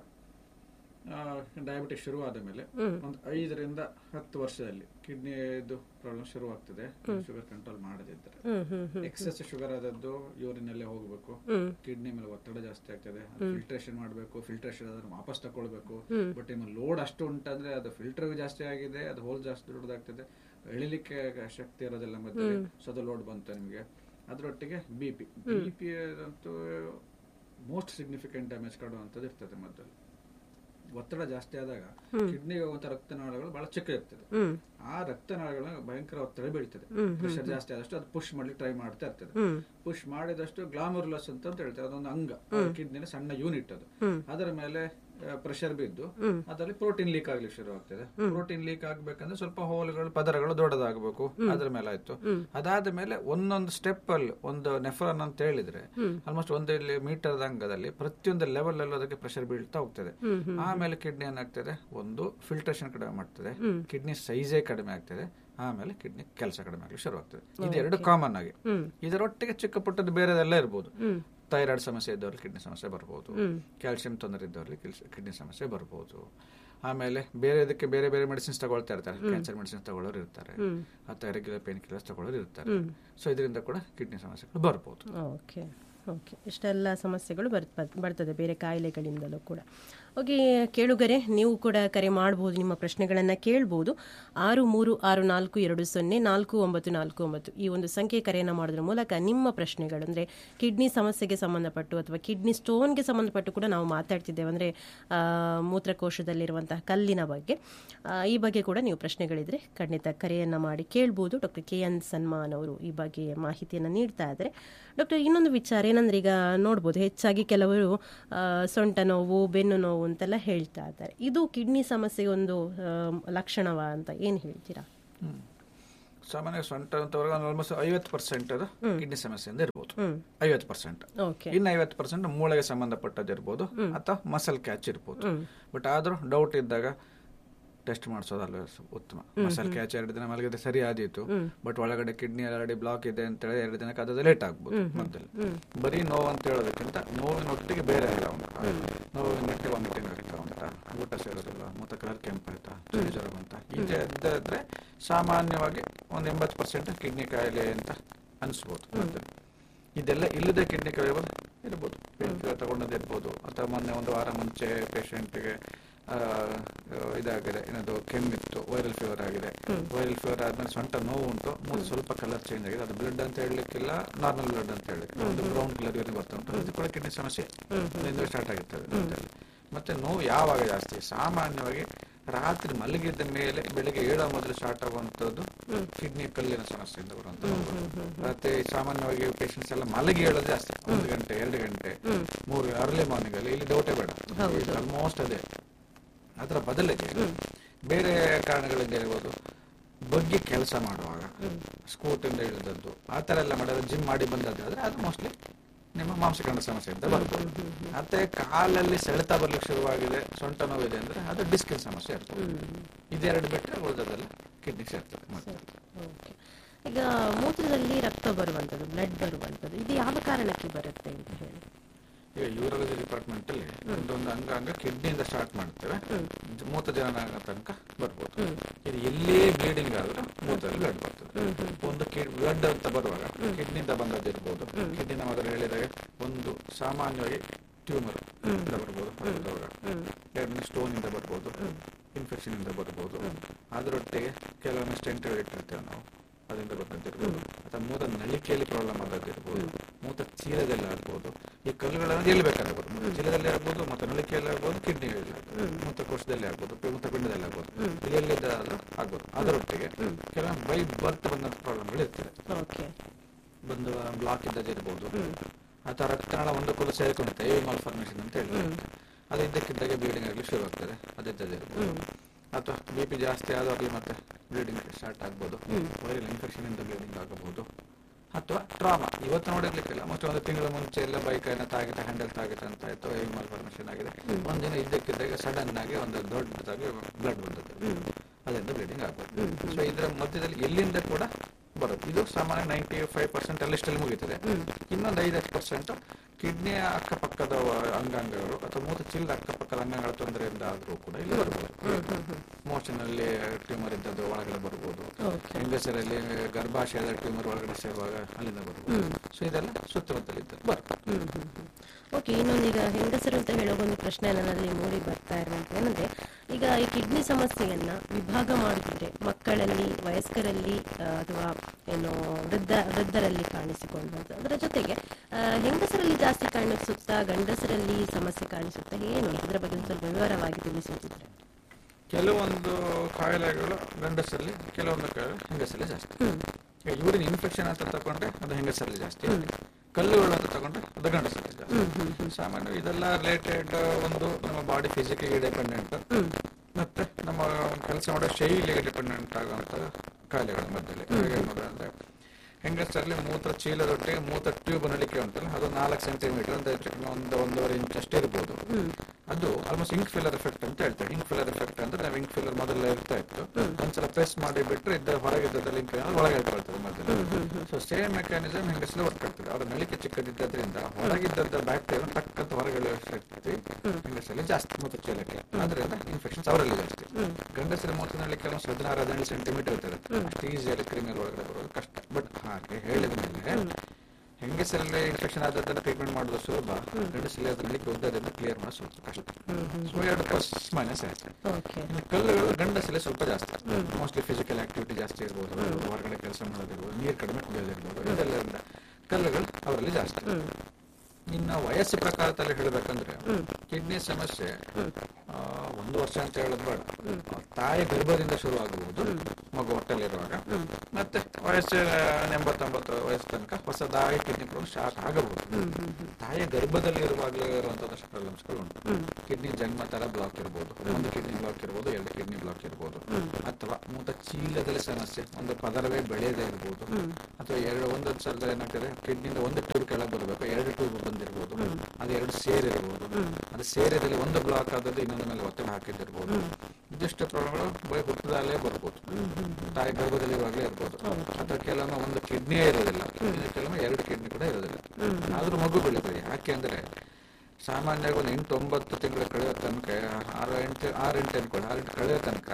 ಡಯಾಬಿಟಿಸ್ ಶುರುವಾದ ಮೇಲೆ ಒಂದು ಐದರಿಂದ ಹತ್ತು ವರ್ಷದಲ್ಲಿ ಕಿಡ್ನಿದು ಪ್ರಾಬ್ಲಮ್ ಶುರುವಾಗ್ತದೆ ಶುಗರ್ ಕಂಟ್ರೋಲ್ ಮಾಡದಿದ್ದರೆ hmm hmm hmm excess sugar ಆದದ್ದು ಯೂರಿನ್ ಅಲ್ಲೇ ಹೋಗಬೇಕು ಹ್ಮ್ ಕಿಡ್ನಿ ಮೇಲೆ ಒತ್ತಡ ಜಾಸ್ತಿ ಆಗ್ತದೆ ಫಿಲ್ಟ್ರೇಷನ್ ಮಾಡಬೇಕು ಫಿಲ್ಟ್ರೇಷನ್ ಆದ್ರೆ ವಾಪಸ್ ತಗೊಳ್ಬೇಕು ಬಟ್ ಇನ್ನು ಲೋಡ್ ಅಷ್ಟು ಉಂಟಂದ್ರೆ ಅದು ಫಿಲ್ಟರ್ ಜಾಸ್ತಿ ಆಗಿದೆ ಅದು ಹೋಲ್ ಜಾಸ್ತಿ ದೊಡ್ಡದಾಗ್ತದೆ ಎಳಿಲಿಕ್ಕೆ ಶಕ್ತಿ ಇರೋದಿಲ್ಲ ಮತ್ತೆ ಸೊ ಅದು ಲೋಡ್ ಬಂತು ನಿಮಗೆ ಅದರೊಟ್ಟಿಗೆ ಬಿ ಪಿ ಬಿ ಪಿ ಅಂತೂ ಮೋಸ್ಟ್ ಸಿಗ್ನಿಫಿಕೆಂಟ್ ಡ್ಯಾಮೇಜ್ ಕೊಡುವಂಥದ್ದು ಇರ್ತದೆ ಮೊದಲು ಒತ್ತಡ ಜಾಸ್ತಿ ಆದಾಗ ಕಿಡ್ನಿಗೆ ಹೋಗುವಂತ ರಕ್ತನಾಳಗಳು ಬಹಳ ಚಿಕ್ಕ ಇರ್ತದೆ ಹ್ಮ್ ಆ ರಕ್ತನಾಳಗಳ ಭಯಂಕರ ಒತ್ತಡ ಬೀಳ್ತದೆ ಹ್ಮ್, ಪ್ರೆಷರ್ ಜಾಸ್ತಿ ಆದಷ್ಟು ಅದು ಪುಷ್ ಮಾಡ್ಲಿಕ್ಕೆ ಟ್ರೈ ಮಾಡ್ತಾ ಇರ್ತದೆ ಹ್ಮ್ ಪುಷ್ ಮಾಡಿದಷ್ಟು ಗ್ಲಾಮರ್ಲೆಸ್ ಅಂತ ಅಂತ ಹೇಳ್ತಾರೆ ಅದೊಂದು ಅಂಗ ಕಿಡ್ನಿನ ಸಣ್ಣ ಯೂನಿಟ್ ಅದು ಹ್ಮ್. ಅದರ ಮೇಲೆ ಪ್ರೆಷರ್ ಬಿದ್ದು ಹ್ಮ್. ಅದರಲ್ಲಿ ಪ್ರೋಟೀನ್ ಲೀಕ್ ಆಗ್ಲಿಕ್ಕೆ ಶುರು ಆಗ್ತದೆ ಪ್ರೋಟೀನ್ ಲೀಕ್ ಆಗ್ಬೇಕಂದ್ರೆ ಸ್ವಲ್ಪ ಹೋಲ್ಗಳು ಪದರಗಳು ದೊಡ್ಡದಾಗಬೇಕು ಅದ್ರ ಮೇಲೆ ಆಯ್ತು ಅದಾದ ಮೇಲೆ ಒಂದೊಂದು ಸ್ಟೆಪ್ ಅಲ್ಲಿ ಒಂದು ನೆಫ್ರಾನ್ ಅಂತ ಹೇಳಿದ್ರೆ ಆಲ್ಮೋಸ್ಟ್ ಒಂದು ಮೀಟರ್ ಅಂಗದಲ್ಲಿ ಪ್ರತಿಯೊಂದು ಲೆವೆಲ್ ಅಲ್ಲೂ ಅದಕ್ಕೆ ಪ್ರೆಷರ್ ಬೀಳ್ತಾ ಹೋಗ್ತದೆ ಆಮೇಲೆ ಕಿಡ್ನಿ ಏನಾಗ್ತದೆ ಒಂದು ಫಿಲ್ಟ್ರೇಷನ್ ಕಡಿಮೆ ಮಾಡ್ತದೆ ಕಿಡ್ನಿ ಸೈಜೇ ಕಡಿಮೆ ಆಗ್ತದೆ ಆಮೇಲೆ ಕಿಡ್ನಿ ಕೆಲಸ ಕಡಿಮೆ ಆಗ್ಲಿಕ್ಕೆ ಶುರು ಆಗ್ತದೆ ಇದೆರಡು ಕಾಮನ್ ಆಗಿ ಹ್ಮ್. ಇದರೊಟ್ಟಿಗೆ ಚಿಕ್ಕ ಪುಟ್ಟದ್ದು ಬೇರೆದೆಲ್ಲ ಇರ್ಬೋದು ಹ್ಮ್. ಥೈರಾಯ್ಡ್ ಸಮಸ್ಯೆ ಇದ್ದವ್ರಿಗೆ ಕಿಡ್ನಿ ಸಮಸ್ಯೆ ಬರ್ಬೋದು ಕ್ಯಾಲ್ಸಿಯಂ ತೊಂದರೆ ಇದ್ದವ್ರಿಗೆ ಕಿಡ್ನಿ ಸಮಸ್ಯೆ ಬರ್ಬೋದು ಆಮೇಲೆ ಬೇರೆ ಇದಕ್ಕೆ ಬೇರೆ ಬೇರೆ ಮೆಡಿಸಿನ್ಸ್ ತಗೊಳ್ತಾ ಇರ್ತಾರೆ ಕ್ಯಾನ್ಸರ್ ಮೆಡಿಸಿನ್ಸ್ ತಗೊಳ್ಳೋರು ಇರ್ತಾರೆ ಅಥವಾ ರೆಗ್ಯುಲರ್ ಪೇನ್ ಕಿಲ್ಲರ್ಸ್ ತಗೊಳ್ಳೋರು ಇರ್ತಾರೆ ಸೊ ಇದರಿಂದ ಕೂಡ ಕಿಡ್ನಿ ಸಮಸ್ಯೆಗಳು ಬರ್ಬೋದು ಓಕೆ ಓಕೆ ಇಷ್ಟೆಲ್ಲ ಸಮಸ್ಯೆಗಳು ಬರ್ ಬರ್- ಬರ್ತದೆ ಬೇರೆ ಕಾಯಿಲೆಗಳಿಂದಲೂ ಕೂಡ ಓಕೆ ಕೇಳುಗರೆ ನೀವು ಕೂಡ ಕರೆ ಮಾಡ್ಬೋದು ನಿಮ್ಮ ಪ್ರಶ್ನೆಗಳನ್ನು ಕೇಳ್ಬೋದು ಆರು ಮೂರು ಆರು ನಾಲ್ಕು ಎರಡು ಸೊನ್ನೆ ನಾಲ್ಕು ಒಂಬತ್ತು ನಾಲ್ಕು ಒಂಬತ್ತು ಈ ಒಂದು ಸಂಖ್ಯೆ ಕರೆಯನ್ನು ಮಾಡೋದ್ರ ಮೂಲಕ ನಿಮ್ಮ ಪ್ರಶ್ನೆಗಳು ಅಂದರೆ ಕಿಡ್ನಿ ಸಮಸ್ಯೆಗೆ ಸಂಬಂಧಪಟ್ಟು ಅಥವಾ ಕಿಡ್ನಿ ಸ್ಟೋನ್ಗೆ ಸಂಬಂಧಪಟ್ಟು ಕೂಡ ನಾವು ಮಾತಾಡ್ತಿದ್ದೇವೆ ಅಂದರೆ ಮೂತ್ರಕೋಶದಲ್ಲಿರುವಂತಹ ಕಲ್ಲಿನ ಬಗ್ಗೆ ಆ, ಈ ಬಗ್ಗೆ ಕೂಡ ನೀವು ಪ್ರಶ್ನೆಗಳಿದ್ರೆ ಖಂಡಿತ ಕರೆಯನ್ನು ಮಾಡಿ ಕೇಳ್ಬೋದು ಡಾಕ್ಟರ್ ಕೆ ಎನ್ ಸನ್ಮಾನ್ ಅವರು ಈ ಬಗ್ಗೆ ಮಾಹಿತಿಯನ್ನು ನೀಡ್ತಾ ಇದ್ದಾರೆ ಡಾಕ್ಟರ್ ಇನ್ನೊಂದು ವಿಚಾರ ಏನಂದ್ರೆ ಈಗ ನೋಡ್ಬೋದು ಹೆಚ್ಚಾಗಿ ಕೆಲವರು ಆ, ಸೊಂಟ ನೋವು ಬೆನ್ನು ನೋವು ಅಂತೆಲ್ಲ ಹೇಳ್ತಾ ಇದ್ದಾರೆ ಇದು ಕಿಡ್ನಿ ಸಮಸ್ಯೆಗೆ ಒಂದು ಆ, ಲಕ್ಷಣವಾ ಅಂತ ಏನು ಹೇಳ್ತೀರಾ ಸಾಮಾನ್ಯ ಸೊಂಟ ಅಂತವರೆಗೆ ಆಲ್ಮೋಸ್ಟ್ ಐವತ್ತು ಪರ್ಸೆಂಟ್ ಅದು ಕಿಡ್ನಿ ಸಮಸ್ಯೆಯಿಂದ ಇರ್ಬೋದು ಹ್ಮ್ ಐವತ್ತು ಪರ್ಸೆಂಟ್ ಓಕೆ ಇನ್ನು ಐವತ್ತು ಪರ್ಸೆಂಟ್ ಮೂಳೆಗೆ ಸಂಬಂಧಪಟ್ಟದ್ದು ಇರ್ಬೋದು ಅಥವಾ ಮಸಲ್ ಕ್ಯಾಚ್ ಇರ್ಬೋದು ಬಟ್ ಆದ್ರೂ ಡೌಟ್ ಇದ್ದಾಗ ಟೆಸ್ಟ್ ಮಾಡಿಸೋದಲ್ಲ ಉತ್ತಮ ಮಸಲ್ ಕ್ಯಾಚ್ ಎರಡು ದಿನ ಮಲಗಿದ್ರೆ ಸರಿ ಆದೀತು ಬಟ್ ಒಳಗಡೆ ಕಿಡ್ನಿ ಆಲ್ರೆಡಿ ಬ್ಲಾಕ್ ಇದೆ ಅಂತ ಹೇಳಿ ಎರಡು ದಿನಕ್ಕೆ ಅದು ಲೇಟ್ ಆಗ್ಬೋದು ಮೊದಲು ಬರೀ ನೋವು ಅಂತ ಹೇಳೋದಕ್ಕಿಂತ ನೋವಿನೊಟ್ಟಿಗೆ ಬೇರೆ ಎಲ್ಲ ಉಂಟು ನೋವಿನೊಟ್ಟಿಗೆ ವಾಮಿಟಿಂಗ್ ಆಗ್ತಾ ಉಂಟಾ ಊಟ ಸೇರೋದಿಲ್ಲ ಮತ್ತೆ ಕಲರ್ ಕೆಂಪು ಆಯ್ತಾ ಚಳಿ ಜ್ವರ ಬಂತ ಇದ್ರೆ ಸಾಮಾನ್ಯವಾಗಿ ಒಂದು ಎಂಬತ್ತು ಪರ್ಸೆಂಟ್ ಕಿಡ್ನಿ ಕಾಯಿಲೆ ಅಂತ ಅನಿಸ್ಬೋದು ಮೊದಲು ಇದೆಲ್ಲ ಇಲ್ಲದೆ ಕಿಡ್ನಿ ಕಾಯಿಲೆ ಇರ್ಬೋದು ಪೇನ್ ಕಿಲ್ಲರ್ ತಗೊಂಡದ್ದು ಇರ್ಬೋದು ಅಥವಾ ಮೊನ್ನೆ ಒಂದು ವಾರ ಮುಂಚೆ ಪೇಷಂಟ್ಗೆ ಇದಾಗಿದೆ ಏನದು ಕೆಮ್ಮಿತ್ತು ವೈರಲ್ ಫೀವರ್ ಆಗಿದೆ ವೈರಲ್ ಫೀವರ್ ಆದ್ಮೇಲೆ ಸೊಂಟ ನೋವು ಉಂಟು ಮೂರು ಸ್ವಲ್ಪ ಕಲರ್ ಚೇಂಜ್ ಆಗಿದೆ ಅದು ಬ್ಲಡ್ ಅಂತ ಹೇಳಲಿಕ್ಕಿಲ್ಲ ನಾರ್ಮಲ್ ಬ್ಲಡ್ ಅಂತ ಹೇಳಲಿಕ್ಕೆ ಒಂದು ಬ್ರೌನ್ ಕಲರ್ ಯೂರಿನ್ ಬರ್ತಾ ಉಂಟು ಅದು ಕೂಡ ಕಿಡ್ನಿ ಸಮಸ್ಯೆ ಅದರಿಂದ ಸ್ಟಾರ್ಟ್ ಆಗಿರ್ತದೆ ಮೊದಲು. ಮತ್ತೆ ನೋವು ಯಾವಾಗ ಜಾಸ್ತಿ ಸಾಮಾನ್ಯವಾಗಿ ರಾತ್ರಿ ಮಲಗಿದ ಮೇಲೆ ಬೆಳಿಗ್ಗೆ ಏಳೋ ಮೊದಲು ಸ್ಟಾರ್ಟ್ ಆಗುವಂಥದ್ದು ಕಿಡ್ನಿ ಕಲ್ಲಿನ ಸಮಸ್ಯೆಯಿಂದ ಬರುವಂತ ಮತ್ತೆ ಸಾಮಾನ್ಯವಾಗಿ ಪೇಷಂಟ್ಸ್ ಎಲ್ಲ ಮಲಗಿ ಹೇಳೋದು ಜಾಸ್ತಿ ಒಂದು ಗಂಟೆ ಎರಡು ಗಂಟೆ ಮೂರು ಅರ್ಲಿ ಮಾರ್ನಿಂಗ್ ಅಲ್ಲಿ ಇಲ್ಲಿ ಡೌಟೇ ಬೇಡ ಆಲ್ಮೋಸ್ಟ್ ಅದೇ ಅದರ ಬದಲಿಗೆ ಬೇರೆ ಕಾರಣಗಳಿಂದ ಇರ್ಬೋದು ಬಗ್ಗೆ ಕೆಲಸ ಮಾಡುವಾಗ ಸ್ಕೂಟಿಂದ ಇಳಿದದ್ದು ಆ ಥರ ಎಲ್ಲ ಮಾಡಿದ್ರೆ ಜಿಮ್ ಮಾಡಿ ಬಂದದ್ದಾದ್ರೆ ಅದು ಮೋಸ್ಟ್ಲಿ ನಿಮ್ಮ ಮಾಂಸಖಂಡ ಸಮಸ್ಯೆ ಅಂತ ಬರ್ಬೋದು ಮತ್ತೆ ಕಾಲಲ್ಲಿ ಸೆಳೆತ ಬರ್ಲಿಕ್ಕೆ ಶುರುವಾಗಿದೆ ಸೊಂಟ ನೋವಿದೆ ಅಂದ್ರೆ ಅದು ಡಿಸ್ಕಿನ ಸಮಸ್ಯೆ ಇರ್ತದೆ ಇದೆರಡು ಬಿಟ್ಟರೆ ಉಳಿದದೆಲ್ಲ ಕಿಡ್ನಿ ಸೇರ್ತದೆ ಮತ್ತೆ. ಓಕೆ ಈಗ ಮೂತ್ರದಲ್ಲಿ ರಕ್ತ ಬರುವಂಥದ್ದು ಬ್ಲಡ್ ಬರುವಂಥದ್ದು ಇದು ಯಾವ ಕಾರಣಕ್ಕೆ ಬರುತ್ತೆ ಅಂತ ಹೇಳಿ ಈಗ ಯೂರಾಲಜಿ ಡಿಪಾರ್ಟ್ಮೆಂಟ್ ಅಲ್ಲಿ ಒಂದೊಂದು ಅಂಗಾಂಗ ಕಿಡ್ನಿಯಿಂದ ಸ್ಟಾರ್ಟ್ ಮಾಡ್ತೇವೆ ಮೂತ್ರ ಜನನಾಂಗ ತನಕ ಬರ್ಬೋದು ಇದು ಎಲ್ಲೇ ಬ್ಲೀಡಿಂಗ್ ಆದ್ರೂ ಮೂತ್ರದಲ್ಲಿ ಬ್ಲಡ್ ಬರ್ತದೆ ಒಂದು ಬ್ಲಡ್ ಅಂತ ಬರುವಾಗ ಕಿಡ್ನಿಯಿಂದ ಬಂದದ್ದಿರ್ಬೋದು ಕಿಡ್ನಿ ನಾವು ಮೊದಲು ಹೇಳಿದಾಗ ಒಂದು ಸಾಮಾನ್ಯವಾಗಿ ಟ್ಯೂಮರ್ ಇಂದ ಬರ್ಬೋದು ಬರುವಾಗ ಎರಡನೇ ಸ್ಟೋನ್ ಇಂದ ಬರ್ಬೋದು ಇನ್ಫೆಕ್ಷನ್ ಇಂದ ಬರ್ಬೋದು ಅದರೊಟ್ಟಿಗೆ ಕೆಲವೊಮ್ಮೆ ಸ್ಟೆಂಟ್ ಇಟ್ಟಿರ್ತೇವೆ ನಾವು ಅದರಿಂದ ಬಂದದ್ದಿರ್ಬೋದು ಅಥವಾ ಮೂತ್ರ ನಳಿಕೆಯಲ್ಲಿ ಪ್ರಾಬ್ಲಮ್ ಆದದ್ದಿರ್ಬೋದು ಮೂತ್ರ ಚೀಲದಲ್ಲಿ ಆಗ್ಬೋದು ಈ ಕಲ್ಲುಗಳನ್ನು ಎಲ್ಲಿ ಬೇಕಾದ್ರೆ ಬರ್ಬೋದು ಮೂತ್ರ ಚೀಲದಲ್ಲಿ ಆಗ್ಬೋದು ಮತ್ತೆ ನಳಿಕೆಯಲ್ಲಿ ಆಗ್ಬೋದು ಕಿಡ್ನಿಯಲ್ಲಿ ಆಗ್ಬೋದು ಮೂತ್ರಕೋಶದಲ್ಲಿ ಆಗ್ಬೋದು ಪಿ- ಮೂತ್ರಪಿಂಡದಲ್ಲಿ ಆಗ್ಬೋದು ಇಲ್ಲಿ ಎಲ್ಲಿದ್ದಾದ್ರೂ ಆಗ್ಬೋದು ಅದರೊಟ್ಟಿಗೆ ಕೆಲವೊಮ್ಮೆ ಬೈ ಬರ್ತ್ ಬಂದ ಪ್ರಾಬ್ಲಮ್ಗಳು ಇರ್ತದೆ ಓಕೆ ಬಂದು ಬ್ಲಾಕ್ ಇದ್ದದಿರ್ಬೋದು ಅಥವಾ ರಕ್ತನಾಳ ಒಂದಕ್ಕೊಂದು ಸೇರಿಕೊಂಡಿರುತ್ತೆ ಏ ಮಾಲ್ಫಾರ್ಮೇಷನ್ ಅಂತ ಹೇಳಿ ಅದು ಇದ್ದಕ್ಕಿದ್ದಾಗೆ ಬ್ಲೀಡಿಂಗ್ ಆಗಲಿ ಶುರು ಆಗ್ತದೆ ಅದಿದ್ದದಿರ್ಬೋದು ಅಥವಾ ಬಿ ಪಿ ಜಾಸ್ತಿ ಆದಾಗಲಿ ಮತ್ತೆ ಬ್ಲೀಡಿಂಗ್ ಸ್ಟಾರ್ಟ್ ಆಗ್ಬೋದು ವೈರಲ್ ಇನ್ಫೆಕ್ಷನ್ ಇಂದ ಬ್ಲೀಡಿಂಗ್ ಆಗಬಹುದು ಅಥವಾ ಟ್ರಾಮಾ ಇವತ್ತು ನೋಡಿರ್ಲಿಕ್ಕಿಲ್ಲ ಮತ್ತೆ ಒಂದು ತಿಂಗಳ ಮುಂಚೆ ಎಲ್ಲ ಬೈಕ್ ಏನೋ ತಾಗಿತ ಹ್ಯಾಂಡಲ್ ತಾಗಿತ ಅಂತ ಆಯ್ತು ಏ ಮಾಲ್ಫಾರ್ಮೇಷನ್ ಆಗಿದೆ ಒಂದಿನ ಇದ್ದಕ್ಕಿದ್ದಾಗ ಸಡನ್ ಆಗಿ ಒಂದು ದೊಡ್ಡದಾಗಿ ಬ್ಲಡ್ ಬಂದದ್ದು ಅದರಿಂದ ಬ್ಲೀಡಿಂಗ್ ಆಗ್ಬೋದು ಸೊ ಇದರ ಮಧ್ಯದಲ್ಲಿ ಎಲ್ಲಿಂದ ಕೂಡ ಬರುತ್ತೆ ಇದು ಸಾಮಾನ್ಯ ನೈಂಟಿ ಫೈವ್ ಪರ್ಸೆಂಟ್ ಅಲ್ಲಿಷ್ಟಲ್ಲಿ ಮುಗೀತದೆ ಇನ್ನೊಂದು ಐದತ್ತು ಪರ್ಸೆಂಟ್ ಕಿಡ್ನಿಯ ಅಕ್ಕಪಕ್ಕದ ವ- ಅಂಗಾಂಗಗಳು ಅಥವಾ ಮೂತ್ರ ಚೀಲದ ಅಕ್ಕಪಕ್ಕದ ಅಂಗಾಂಗಗಳ ತೊಂದರೆಯಿಂದ ಆದರೂ ಕೂಡ ಇಲ್ಲಿ ಬರ್ಬೋದು ಮೋಷನ್ ಅಲ್ಲಿ ಟ್ಯೂಮರ್ ಇದ್ದದ್ದು ಒಳಗಡೆ ಬರ್ಬೋದು ಓಕೆ ಹೆಂಗಸರಲ್ಲಿ ಗರ್ಭಾಶಯದ ಟ್ಯೂಮರ್ ಒಳಗಡೆ ಸೇರುವಾಗ ಅಲ್ಲಿಂದ ಬರ್ಬೋದು ಸೊ ಇದೆಲ್ಲ ಸುತ್ತಮುತ್ತಲಿದ್ದು ಬರುತ್ತೆ ಓಕೆ ಇನ್ನೊಂದು ಈಗ ಹೆಂಗಸರು ಅಂತ ಹೇಳೋ ಒಂದು ಪ್ರಶ್ನೆ ನನ್ನಲ್ಲಿ ಮೂಡಿ ಬರ್ತಾ ಇರುವಂತ ಏನಂದ್ರೆ ಈಗ ಈ ಕಿಡ್ನಿ ಸಮಸ್ಯೆಯನ್ನ ವಿಭಾಗ ಮಾಡಿದ್ರೆ ಮಕ್ಕಳಲ್ಲಿ ವಯಸ್ಕರಲ್ಲಿ ಆ, ಅಥವಾ ಏನು ವೃದ್ಧ ವೃದ್ಧರಲ್ಲಿ ಕಾಣಿಸಿಕೊಳ್ಳುವಂಥದ್ದು ಅದರ ಜೊತೆಗೆ ಆ, ಹೆಂಗಸರಲ್ಲಿ ಜಾಸ್ತಿ ಕಾಣಿಸುತ್ತಾ ಗಂಡಸರಲ್ಲಿ ಸಮಸ್ಯೆ ಕಾಣಿಸುತ್ತಾ ಏನು ಅದರ ಬಗ್ಗೆ ಒಂದು ಸ್ವಲ್ಪ ವಿವರವಾಗಿ ತಿಳಿಸುತ್ತಿದ್ರೆ ಕೆಲವೊಂದು ಕಾಯಿಲೆಗಳು ಗಂಡಸರಲ್ಲಿ ಕೆಲವೊಂದು ಕಾಯಿಲೆ ಹೆಂಗಸರಲ್ಲಿ ಜಾಸ್ತಿ ಈಗ ಯೂರಿನ್ ಇನ್ಫೆಕ್ಷನ್ ಅಂತ ತಗೊಂಡ್ರೆ ಅದು ಹೆಂಗಸರಲ್ಲಿ ಜಾಸ್ತಿ ಕಲ್ಲುಗಳು ಅಂತ ತಗೊಂಡ್ರೆ ಅದು ಗಂಡಸರಲ್ಲಿ ಜಾಸ್ತಿ ಸಾಮಾನ್ಯ ಇದೆಲ್ಲ ರಿಲೇಟೆಡ್ ಒಂದು ನಮ್ಮ ಬಾಡಿ ಫಿಸಿಕ್ಗೆ ಡಿಪೆಂಡೆಂಟ್ ಮತ್ತೆ ನಮ್ಮ ಕೆಲಸ ಮಾಡೋ ಶೈಲಿಗೆ ಡಿಪೆಂಡೆಂಟ್ ಆಗುವಂತ ಕಾಯಿಲೆಗಳ ಮಧ್ಯದಲ್ಲಿ ಹಾಗೆ ನೋಡೋದಂದ್ರೆ ಹೆಂಗಸರಲ್ಲಿ ಮೂತ್ರ ಚೀಲದೊಟ್ಟಿಗೆ ಮೂತ್ರ ಟ್ಯೂಬ್ ನಳಿಕೆ ಉಂಟಲ್ಲ ಅದು ನಾಲ್ಕು ಸೆಂಟಿಮೀಟರ್ ಒಂದು ಹೆಚ್ಚು ಕಡಿಮೆ ಒಂದು ಒಂದೂವರೆ ಇಂಚ್ ಅಷ್ಟೇ ಇರ್ಬೋದು ಅದು ಆಲ್ಮೋಸ್ಟ್ ಇಂಕ್ ಫಿಲ್ಲರ್ ಎಫೆಕ್ಟ್ ಅಂತ ಹೇಳ್ತಾರೆ ಇಂಕ್ ಫಿಲ್ಲರ್ ಎಫೆಕ್ಟ್ ಅಂದ್ರೆ ನಾವು ಇಂಕ್ ಫಿಲ್ಲರ್ ಮೊದಲ ಇರ್ತಾ ಇತ್ತು ಒಂದ್ಸಲ ಪ್ರೆಸ್ ಮಾಡಿ ಬಿಟ್ರೆ ಇದ್ದ ಹೊರಗಿದ್ದದಲ್ಲಿ ಇಂಕ್ ಒಳಗೆ ಇಟ್ಕೊಳ್ತದೆ ಮೊದಲು ಸೊ ಸೇಮ್ ಮೆಕ್ಯಾನಿಸಮ್ ಹೆಂಗಸಲ್ಲಿ ವರ್ಕ್ ಆಗ್ತದೆ ಅವರ ನಳಿಕೆ ಚಿಕ್ಕದಿದ್ದರಿಂದ ಹೊರಗಿದ್ದದ ಬ್ಯಾಕ್ಟೀರಿಯಾ ಟಕ್ ಅಂತ ಹೊರಗೆಳೆಯುವ ಶಕ್ತಿ ಹೆಂಗಸಲ್ಲಿ ಜಾಸ್ತಿ ಮೂತ್ರ ಚೀಲಕ್ಕೆ ಅದರಿಂದ ಇನ್ಫೆಕ್ಷನ್ಸ್ ಅವರಲ್ಲಿ ಜಾಸ್ತಿ ಗಂಡಸರ ಮೂತ್ರ ನಳಿಕೆ almost ಹದಿನಾರು ಹದಿನೇಳು ಸೆಂಟಿಮೀಟರ್ ಇರ್ತದೆ ಅಷ್ಟು ಈಸಿಯಾಗಿ ಕ್ರಿಮಿನಲ್ ಒಳಗಡೆ ಬರೋದು ಕಷ್ಟ ಬಟ್ ಹಾಗೆ ಹೇಳಿದ ಮೇಲೆ ಹೆಂಗಸರಲ್ಲಿ ಇನ್ಫೆಕ್ಷನ್ ಆದದ್ದನ್ನ ಟ್ರೀಟ್ಮೆಂಟ್ ಮಾಡೋದು ಸುಲಭ ಗಂಡಸರಲ್ಲಿ ಅದ್ರ ನಳಿಕೆ ಉದ್ದದಿಂದ ಕ್ಲಿಯರ್ ಮಾಡೋದು ಸ್ವಲ್ಪ ಕಷ್ಟ ಸೊ ಎರಡು ಪ್ಲಸ್ ಮೈನಸ್ ಆಯ್ತು ಓಕೆ ಇನ್ನು ಕಲ್ಲುಗಳು ಗಂಡಸಲ್ಲಿ ಸ್ವಲ್ಪ ಜಾಸ್ತಿ ಮೋಸ್ಟ್ಲಿ ಫಿಸಿಕಲ್ ಆಕ್ಟಿವಿಟಿ ಜಾಸ್ತಿ ಇರ್ಬೋದು ಹೊರಗಡೆ ಕೆಲಸ ಮಾಡೋದಿರ್ಬೋದು ನೀರು ಕಡಿಮೆ ಕುಡಿಯೋದಿರ್ಬೋದು ಇದೆಲ್ಲರಿಂದ ಕಲ್ಲುಗಳು ಅವರಲ್ಲಿ ಜಾಸ್ತಿ ಇನ್ನು ವಯಸ್ಸು ಪ್ರಕಾರದಲ್ಲಿ ಹೇಳಬೇಕಂದ್ರೆ ಕಿಡ್ನಿ ಸಮಸ್ಯೆ ಆ, ಒಂದು ವರ್ಷ ಅಂತ ಹೇಳೋದು ಬೇಡ ಆ, ತಾಯಿ ಗರ್ಭದಿಂದ ಶುರು ಆಗಬಹುದು ಮಗು ಹೊಟ್ಟೆಲಿರುವಾಗ ಮತ್ತೆ ವಯಸ್ಸು ಎಂಬತ್ತೊಂಬತ್ತು ವಯಸ್ಸು ತನಕ ಹೊಸದಾಗಿ ಕಿಡ್ನಿ ಪ್ರಾಬ್ಲಮ್ ಸ್ಟಾರ್ಟ್ ಆಗಬಹುದು ತಾಯಿಯ ಗರ್ಭದಲ್ಲಿ ಇರುವಾಗಲೇ ಇರುವಂತದಷ್ಟು ಪ್ರಾಬ್ಲಮ್ಸ್ಗಳು ಉಂಟು ಕಿಡ್ನಿ ಜನ್ಮ ತರ ಬ್ಲಾಕ್ ಇರ್ಬೋದು ಒಂದು ಕಿಡ್ನಿ ಬ್ಲಾಕ್ ಇರ್ಬೋದು ಎರಡು ಕಿಡ್ನಿ ಬ್ಲಾಕ್ ಇರ್ಬೋದು ಅಥವಾ ಮೂತ್ರ ಚೀಲದಲ್ಲಿ ಸಮಸ್ಯೆ ಒಂದು ಪದರವೇ ಬೆಳೆಯದೇ ಇರ್ಬೋದು ಅಥವಾ ಎರಡು ಒಂದೊಂದು ಸಲ ಏನಾಗ್ತದೆ ಕಿಡ್ನಿಯಿಂದ ಒಂದು ಟ್ಯೂಬ್ ಕೆಳಗೆ ಬರಬೇಕು ಎರಡು ಟ್ಯೂಬ್ ಬಂದಿರ್ಬೋದು ಅದು ಎರಡು ಸೇರಿರ್ಬೋದು ಅದು ಸೇರಿದಲ್ಲಿ ಒಂದು ಬ್ಲಾಕ್ ಆದದ್ದು ಇನ್ನೊಂದು ಮೇಲೆ ಒತ್ತಡ ಹಾಕಿದಿರ್ಬೋದು ಇದಿಷ್ಟು ಪ್ರಾಬ್ಲಮ್ಗಳು ಬೈ ಹುಟ್ಟದಲ್ಲೇ ಬರ್ಬೋದು ತಾಯಿ ಗರ್ಭದಲ್ಲಿ ಇರುವಾಗಲೇ ಇರ್ಬೋದು ಅಥವಾ ಕೆಲವೊಮ್ಮೆ ಒಂದು ಕಿಡ್ನಿಯೇ ಇರೋದಿಲ್ಲ ಇನ್ನು ಕೆಲವೊಮ್ಮೆ ಎರಡು ಕಿಡ್ನಿ ಕೂಡ ಇರೋದಿಲ್ಲ ಆದ್ರೂ ಮಗು ಬೆಳೀತದೆ ಯಾಕೆ ಅಂದ್ರೆ ಸಾಮಾನ್ಯವಾಗಿ ಒಂದು ಎಂಟು ಒಂಬತ್ತು ತಿಂಗಳು ಕಳೆಯೋ ತನಕ ಆರು ಎಂಟು ಆರು ಎಂಟು ಅನ್ಕೊಳ್ಳಿ ಆರು ಎಂಟು ಕಳೆಯೋ ತನಕ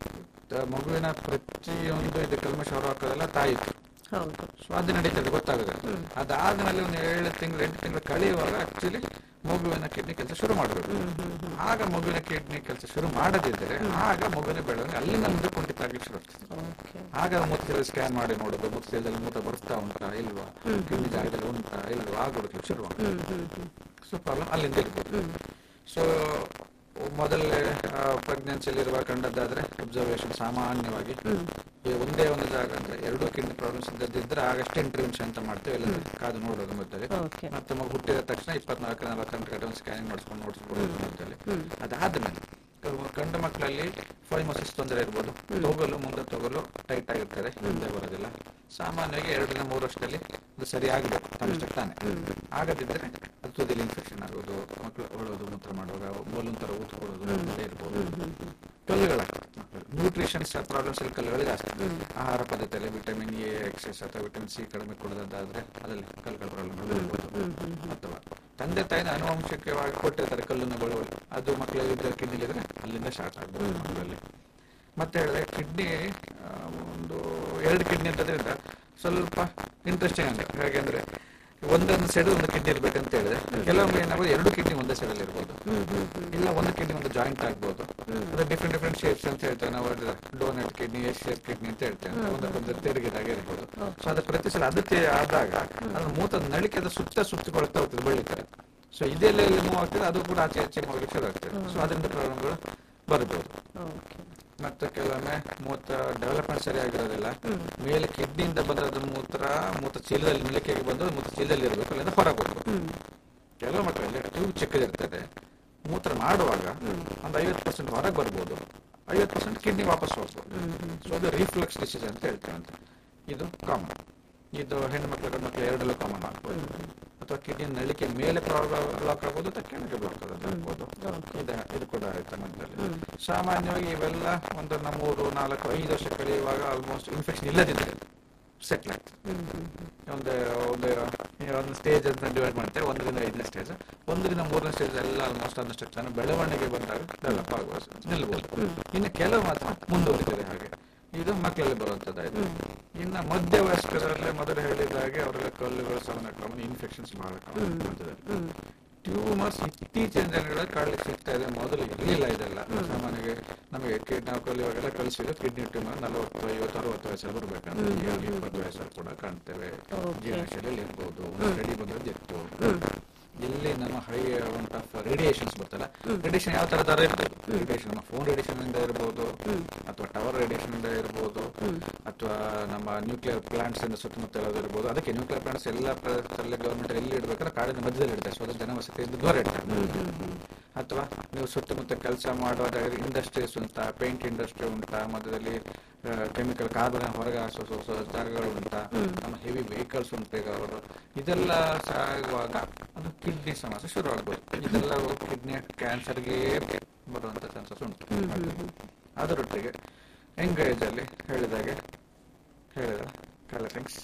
ತ- ಮಗುವಿನ ಪ್ರತಿಯೊಂದು ಇದು ಕಲ್ಮಶ ಹೊರ ಹಾಕೋದೆಲ್ಲ ತಾಯಿ ಹೌದು ಸೊ ಅದು ನಡೀತದೆ ಗೊತ್ತಾಗುತ್ತೆ ಅದಾದ್ಮೇಲೆ ಒಂದು ಏಳು ತಿಂಗಳು ಎಂಟು ತಿಂಗಳು ಕಳೆಯುವಾಗ ಆಕ್ಚುಲಿ ಮಗುವಿನ ಕಿಡ್ನಿ ಕೆಲಸ ಶುರು ಮಾಡಬೇಕು ಆಗ ಮಗುವಿನ ಕಿಡ್ನಿ ಕೆಲಸ ಶುರು ಮಾಡದಿದ್ದರೆ ಆಗ ಮಗುವಿನ ಬೆಳವಣಿಗೆ ಅಲ್ಲಿಂದ ಮುಂದೆ ಕುಂಠಿತ ಆಗ್ಲಿಕ್ಕೆ ಶುರು ಆಗ್ತದೆ ಓಕೆ ಆಗ ಮೂತ್ರದಲ್ಲಿ ಸ್ಕ್ಯಾನ್ ಮಾಡಿ ನೋಡೋದು ಮೂತ್ರದಲ್ಲಿ ಮೂತ್ರ ಬರ್ತಾ ಉಂಟಾ ಇಲ್ವಾ ಕಿಡ್ನಿ ಜಾಗದಲ್ಲಿ ಉಂಟಾ ಇಲ್ವಾ ಆಗ ಹುಡುಕ್ಲಿಕ್ಕೆ ಶುರು ಮಾಡುದು ಸೊ ಪ್ರಾಬ್ಲಮ್ ಅಲ್ಲಿಂದ ಇರ್ಬೋದು ಸೊ ಮೊದಲೇ ಪ್ರೆಗ್ನೆನ್ಸಿಯಲ್ಲಿ ಇರುವ ಕಂಡದ್ದಾದ್ರೆ ಅಬ್ಸರ್ವೇಷನ್ ಸಾಮಾನ್ಯವಾಗಿ ಈ ಒಂದೇ ಒಂದು ಜಾಗ ಅಂದ್ರೆ ಎರಡೂ ಕಿಡ್ನಿ ಪ್ರಾಬ್ಲಮ್ಸ್ ಇದ್ದದಿದ್ರೆ ಆಗಷ್ಟೇ ಇಂಟರ್ವೆನ್ಷನ್ ಅಂತ ಮಾಡ್ತೇವೆ ಇಲ್ಲದ್ರೆ ಕಾದು ನೋಡೋದು ಮಧ್ಯದಲ್ಲಿ ಓಕೆ ಮತ್ತೆ ಮಗು ಹುಟ್ಟಿದ ತಕ್ಷಣ ಇಪ್ಪತ್ನಾಲ್ಕು ನಲವತ್ತೆಂಟು ಗಂಟೆ ಒಂದು ಸ್ಕ್ಯಾನಿಂಗ್ ಮಾಡಿಸ್ಕೊಂಡು ನೋಡಿಸ್ಕೊಡೋದು ಮಧ್ಯದಲ್ಲಿ ಅದಾದ್ಮೇಲೆ ಕೆಲವು ಗಂಡು ಮಕ್ಕಳಲ್ಲಿ ಫೈಮೋಸಿಸ್ ತೊಂದರೆ ಇರ್ಬೋದು ತೊಗಲು ಮುಂದೆ ತೊಗಲು ಟೈಟ್ ಆಗಿರ್ತಾರೆ ಮುಂದೆ ಬರೋದಿಲ್ಲ ಸಾಮಾನ್ಯವಾಗಿ ಎರಡರಿಂದ ಮೂರು ವರ್ಷದಲ್ಲಿ ಅದು ಸರಿ ಆಗಬೇಕು ತನ್ನಷ್ಟಕ್ಕೆ ತಾನೆ ಆಗದಿದ್ದರೆ ಅದು ತುದಿಲಿ ಇನ್ಫೆಕ್ಷನ್ ಆಗೋದು ಮಕ್ಕಳು ಹೊಳೋದು ಮೂತ್ರ ಮಾಡುವಾಗ ಬಲೂನ್ ತರ ಊದ್ಕೊಳ್ಳೋದು ಅದೇ ಇರ್ಬೋದು ಕಲ್ಲುಗಳಾಗ್ತದೆ ನ್ಯೂಟ್ರಿಷನ್ಸ್ ಪ್ರಾಬ್ಲಮ್ಸ್ ಅಲ್ಲಿ ಕಲ್ಲುಗಳು ಜಾಸ್ತಿ ಆಹಾರ ಪದ್ಧತಿಯಲ್ಲಿ ವಿಟಮಿನ್ ಎ ಎಕ್ಸೆಸ್ ಅಥವಾ ವಿಟಮಿನ್ ಸಿ ಕಡಿಮೆ ಕೊಡೋದಾದ್ರೆ ಅದರಲ್ಲಿ ಕಲ್ಲುಗಳ ಪ್ರಾಬ್ಲಮ್ ಇರ್ಬೋದು ಅಥವಾ ತಂದೆ ತಾಯಿನ ಅನುವಂಶಿಕವಾಗಿ ಕೊಟ್ಟಿರ್ತಾರೆ ಕಲ್ಲನ್ನು ಬಳುವಳಿ ಅದು ಮಕ್ಕಳಿಗೆ ಕಿಡ್ನಿ ಇದ್ರೆ ಅಲ್ಲಿಂದ ಸ್ಟಾರ್ಟ್ ಆಗ್ಬೋದು ಮಕ್ಕಳಲ್ಲಿ ಮತ್ತೆ ಹೇಳಿದ್ರೆ ಕಿಡ್ನಿ ಒಂದು ಎರಡು ಕಿಡ್ನಿ ಅಂತದ್ರಿಂದ ಸ್ವಲ್ಪ ಇಂಟ್ರೆಸ್ಟಿಂಗ್ ಅಂದ್ರೆ ಹೇಗೆಂದ್ರೆ ಒಂದೊಂದು ಸೈಡ್ ಒಂದು ಕಿಡ್ನಿ ಇರ್ಬೇಕಂತ ಹೇಳಿದ್ರೆ ಕೆಲವೊಮ್ಮೆ ಏನಾಗೋದು ಎರಡು ಕಿಡ್ನಿ ಒಂದೇ ಸೈಡ್ ಅಲ್ಲಿ ಇರ್ಬೋದು ಇಲ್ಲ ಒಂದು ಕಿಡ್ನಿ ಒಂದು ಜಾಯಿಂಟ್ ಆಗ್ಬೋದು ಅದು ಡಿಫ್ರೆಂಟ್ ಡಿಫ್ರೆಂಟ್ ಶೇಪ್ಸ್ ಅಂತ ಹೇಳ್ತೇವೆ ನಾವು doughnut kidney S shape kidney ಅಂತ ಹೇಳ್ತೇವೆ ಒಂದಕ್ಕೊಂದು ತಿರುಗಿದಾಗ ಇರ್ಬೋದು ಸೊ ಅದು ಪ್ರತಿ ಸಲ ಅದಕ್ಕೆ ಆದಾಗ ಅದ್ರ ಮೂತ ನಳಿಕೆ ಅದು ಸುತ್ತ ಸುತ್ತಿಕೊಳ್ತಾ ಹೋಗ್ತದೆ ಬೆಳಿತಾರೆ ಸೊ ಇದೆಲ್ಲ ಎಲ್ಲಿ ಮೂವ್ ಆಗ್ತದೆ ಅದು ಕೂಡ ಆಚೆ ಆಚೆ ಹೋಗ್ಲಿಕ್ಕೆ ಶುರು ಆಗ್ತದೆ ಸೊ ಅದರಿಂದ ಪ್ರಾಬ್ಲಮ್ಗಳು ಬರ್ಬೋದು ಓಕೆ ಮತ್ತೆ ಕೆಲವೊಮ್ಮೆ ಮೂತ್ರ ಡೆವಲಪ್ಮೆಂಟ್ ಸರಿಯಾಗಿರೋದಿಲ್ಲ ಮೇಲೆ ಕಿಡ್ನಿಯಿಂದ ಬಂದದ್ದು ಮೂತ್ರ ಮೂತ್ರ ಚೀಲದಲ್ಲಿ ನಿಲಿಕೆಗೆ ಬಂದು ಮೂತ್ರ ಚೀಲದಲ್ಲಿ ಇರಬೇಕು ಅಲ್ಲಿಂದ ಹೊರಗೆ ಹೋಗ್ಬೇಕು ಕೆಲವು ಮಕ್ಕಳಲ್ಲಿ ಟ್ಯೂಬ್ ಚಿಕ್ಕದಿರ್ತದೆ ಮೂತ್ರ ಮಾಡುವಾಗ ಒಂದು ಐವತ್ತು ಪರ್ಸೆಂಟ್ ಹೊರಗೆ ಬರ್ಬೋದು ಐವತ್ತು ಪರ್ಸೆಂಟ್ ಕಿಡ್ನಿ ವಾಪಸ್ ಹೋಗ್ಬೋದು ಸೊ ಅದು ರಿಫ್ಲೆಕ್ಸ್ ಡಿಸೀಸ್ ಅಂತ ಹೇಳ್ತೇವೆ ಅಂತ ಇದು ಕಾಮನ್ ಇದು ಹೆಣ್ಣು ಮಕ್ಕಳು ಗಂಡು ಮಕ್ಕಳು ಎರಡಲ್ಲೂ ಕಾಮನ್ ಆಗ್ಬೋದು ಅಥವಾ ಕಿಡ್ನಿ ನಳಿಕೆ ಮೇಲೆ ಬ್ಲಾಕ್ ಆಗ್ಬೋದು ಅಥವಾ ಕೆಳಗೆ ಬ್ಲಾಕ್ ಆಗ್ಬೋದು ಇದು ಇದು ಕೂಡ ಆಯ್ತು ನಮ್ಮಲ್ಲಿ ಸಾಮಾನ್ಯವಾಗಿ ಇವೆಲ್ಲ ಒಂದು ನಮ್ಮ ಮೂರು ನಾಲ್ಕು ಐದು ವರ್ಷ ಕಳೆಯುವಾಗ ಆಲ್ಮೋಸ್ಟ್ ಇನ್ಫೆಕ್ಷನ್ ಇಲ್ಲದಿದ್ರೆ ಸೆಟ್ಲ್ ಆಗ್ತದೆ ಒಂದು ಒಂದು ಒಂದು ಸ್ಟೇಜ್ ಅಂತ ಡಿವೈಡ್ ಮಾಡ್ತೇವೆ ಒಂದರಿಂದ ಐದನೇ ಸ್ಟೇಜ್ ಒಂದರಿಂದ ಮೂರನೇ ಸ್ಟೇಜ್ ಎಲ್ಲ ಆಲ್ಮೋಸ್ಟ್ ಅದಷ್ಟು ಚೆನ್ನಾಗಿ ಬೆಳವಣಿಗೆ ಬಂದಾಗ ಡೆವಲಪ್ ಆಗುವ ನಿಲ್ಬೋದು ಇನ್ನು ಕೆಲವು ಮಾತ್ರ ಮುಂದುವರಿತದೆ ಹಾಗೆ ಇದು ಮಕ್ಕಳಲ್ಲಿ ಬರುವಂತದ್ದಾಯ್ತು ಇನ್ನು ಮಧ್ಯವಯಸ್ಕರಲ್ಲೇ ಮೊದಲು ಹೇಳಿದ ಹಾಗೆ ಅವರೆಲ್ಲ ಕಲ್ಲುಗಳು ಸಾಮಾನ್ಯ ಕಾಮನ್ ಇನ್ಫೆಕ್ಷನ್ಸ್ ಬಹಳ ಕಾಮನ್ ಟ್ಯೂಮರ್ಸ್ ಇತ್ತೀಚಿನ ದಿನಗಳಲ್ಲಿ ಕಾಡ್ಲಿಕ್ಕೆ ಸಿಗ್ತಾ ಇದೆ ಮೊದಲು ಇರಲಿಲ್ಲ ಇದೆಲ್ಲ ಸಾಮಾನ್ಯವಾಗಿ ನಮಗೆ ಕಿಡ್ ನಾವು ಕಲಿಯುವಾಗೆಲ್ಲ ಕಲಿಸಿದ್ರು ಕಿಡ್ನಿ ಟ್ಯೂಮರ್ ನಲವತ್ತು ಐವತ್ತು ಅರವತ್ತು ವಯಸ್ಸಲ್ಲಿ ಬರ್ಬೇಕಂತ ಈಗ ಇಪ್ಪತ್ತು ವಯಸ್ಸಲ್ಲಿ ಕೂಡ ಕಾಣ್ತೇವೆ ಜೀರ್ಣಶೈಲಿಯಲ್ಲಿ ಇರ್ಬೋದು ಸ್ಟಡಿ ಬಂದದ್ದು ಇಲ್ಲಿ ನಮ್ಮ ಹೈ ಅಮೌಂಟ್ ಆಫ್ ರೇಡಿಯೇಷನ್ಸ್ ಬರ್ತಲ್ಲ ರೇಡಿಯೇಷನ್ ಯಾವ ತರ ತರ ಇರ್ತದೆ ರೇಡಿಯೇಷನ್ ನಮ್ಮ ಫೋನ್ ರೇಡಿಯೇಷನ್ ಇಂದ ಇರ್ಬೋದು ಅಥವಾ ಟವರ್ ರೇಡಿಯೇಷನ್ ಇಂದ ಇರ್ಬೋದು ಅಥವಾ ನಮ್ಮ ನ್ಯೂಕ್ಲಿಯರ್ ಪ್ಲಾಂಟ್ಸ್ ಇಂದ ಸುತ್ತಮುತ್ತ ಇರೋದು ಇರ್ಬೋದು ಅದಕ್ಕೆ ನ್ಯೂಕ್ಲಿಯರ್ ಪ್ಲಾಂಟ್ಸ್ ಎಲ್ಲ ಪ್ರದೇಶದಲ್ಲಿ ಗವರ್ಮೆಂಟ್ ಎಲ್ಲಿ ಇಡ್ಬೇಕಾದ್ರೆ ಕಾಡಿನ ಮಧ್ಯದಲ್ಲಿ ಇಡ್ತಾರೆ ಸೊ ಅದು ಜನವಸತಿಯಿಂದ ದೂರ ಇಡ್ತಾರೆ ಅಥವಾ ನೀವು ಸುತ್ತಮುತ್ತ ಕೆಲಸ ಮಾಡುವಾಗ ಇಂಡಸ್ಟ್ರೀಸ್ ಉಂಟಾ ಪೇಂಟ್ ಇಂಡಸ್ಟ್ರಿ ಉಂಟಾ ಮಧ್ಯದಲ್ಲಿ ಕೆಮಿಕಲ್ ಕಾರ್ಬನ್ ಹೊರಗೆ ಹಾಸೋ ಜಾಗಗಳು ಉಂಟಾ ನಮ್ಮ ಹೆವಿ ವೆಹಿಕಲ್ಸ್ ಉಂಟು ಈಗ ಅವರು ಇದೆಲ್ಲ ಸಾಗುವಾಗ ಅದು ಕಿಡ್ನಿ ಸಮಸ್ಯೆ ಶುರು ಆಗ್ಬೋದು ಇದೆಲ್ಲ ಕಿಡ್ನಿ ಕ್ಯಾನ್ಸರ್ಗೆ ಬರುವಂತ ಚಾನ್ಸಸ್ ಉಂಟು ಅದರೊಟ್ಟಿಗೆ ಯಂಗ್ ಏಜ್ ಅಲ್ಲಿ ಹೇಳಿದಾಗೆ ಹೇಳಿದ ಕ್ಯಾಲಟಿಂಗ್ಸ್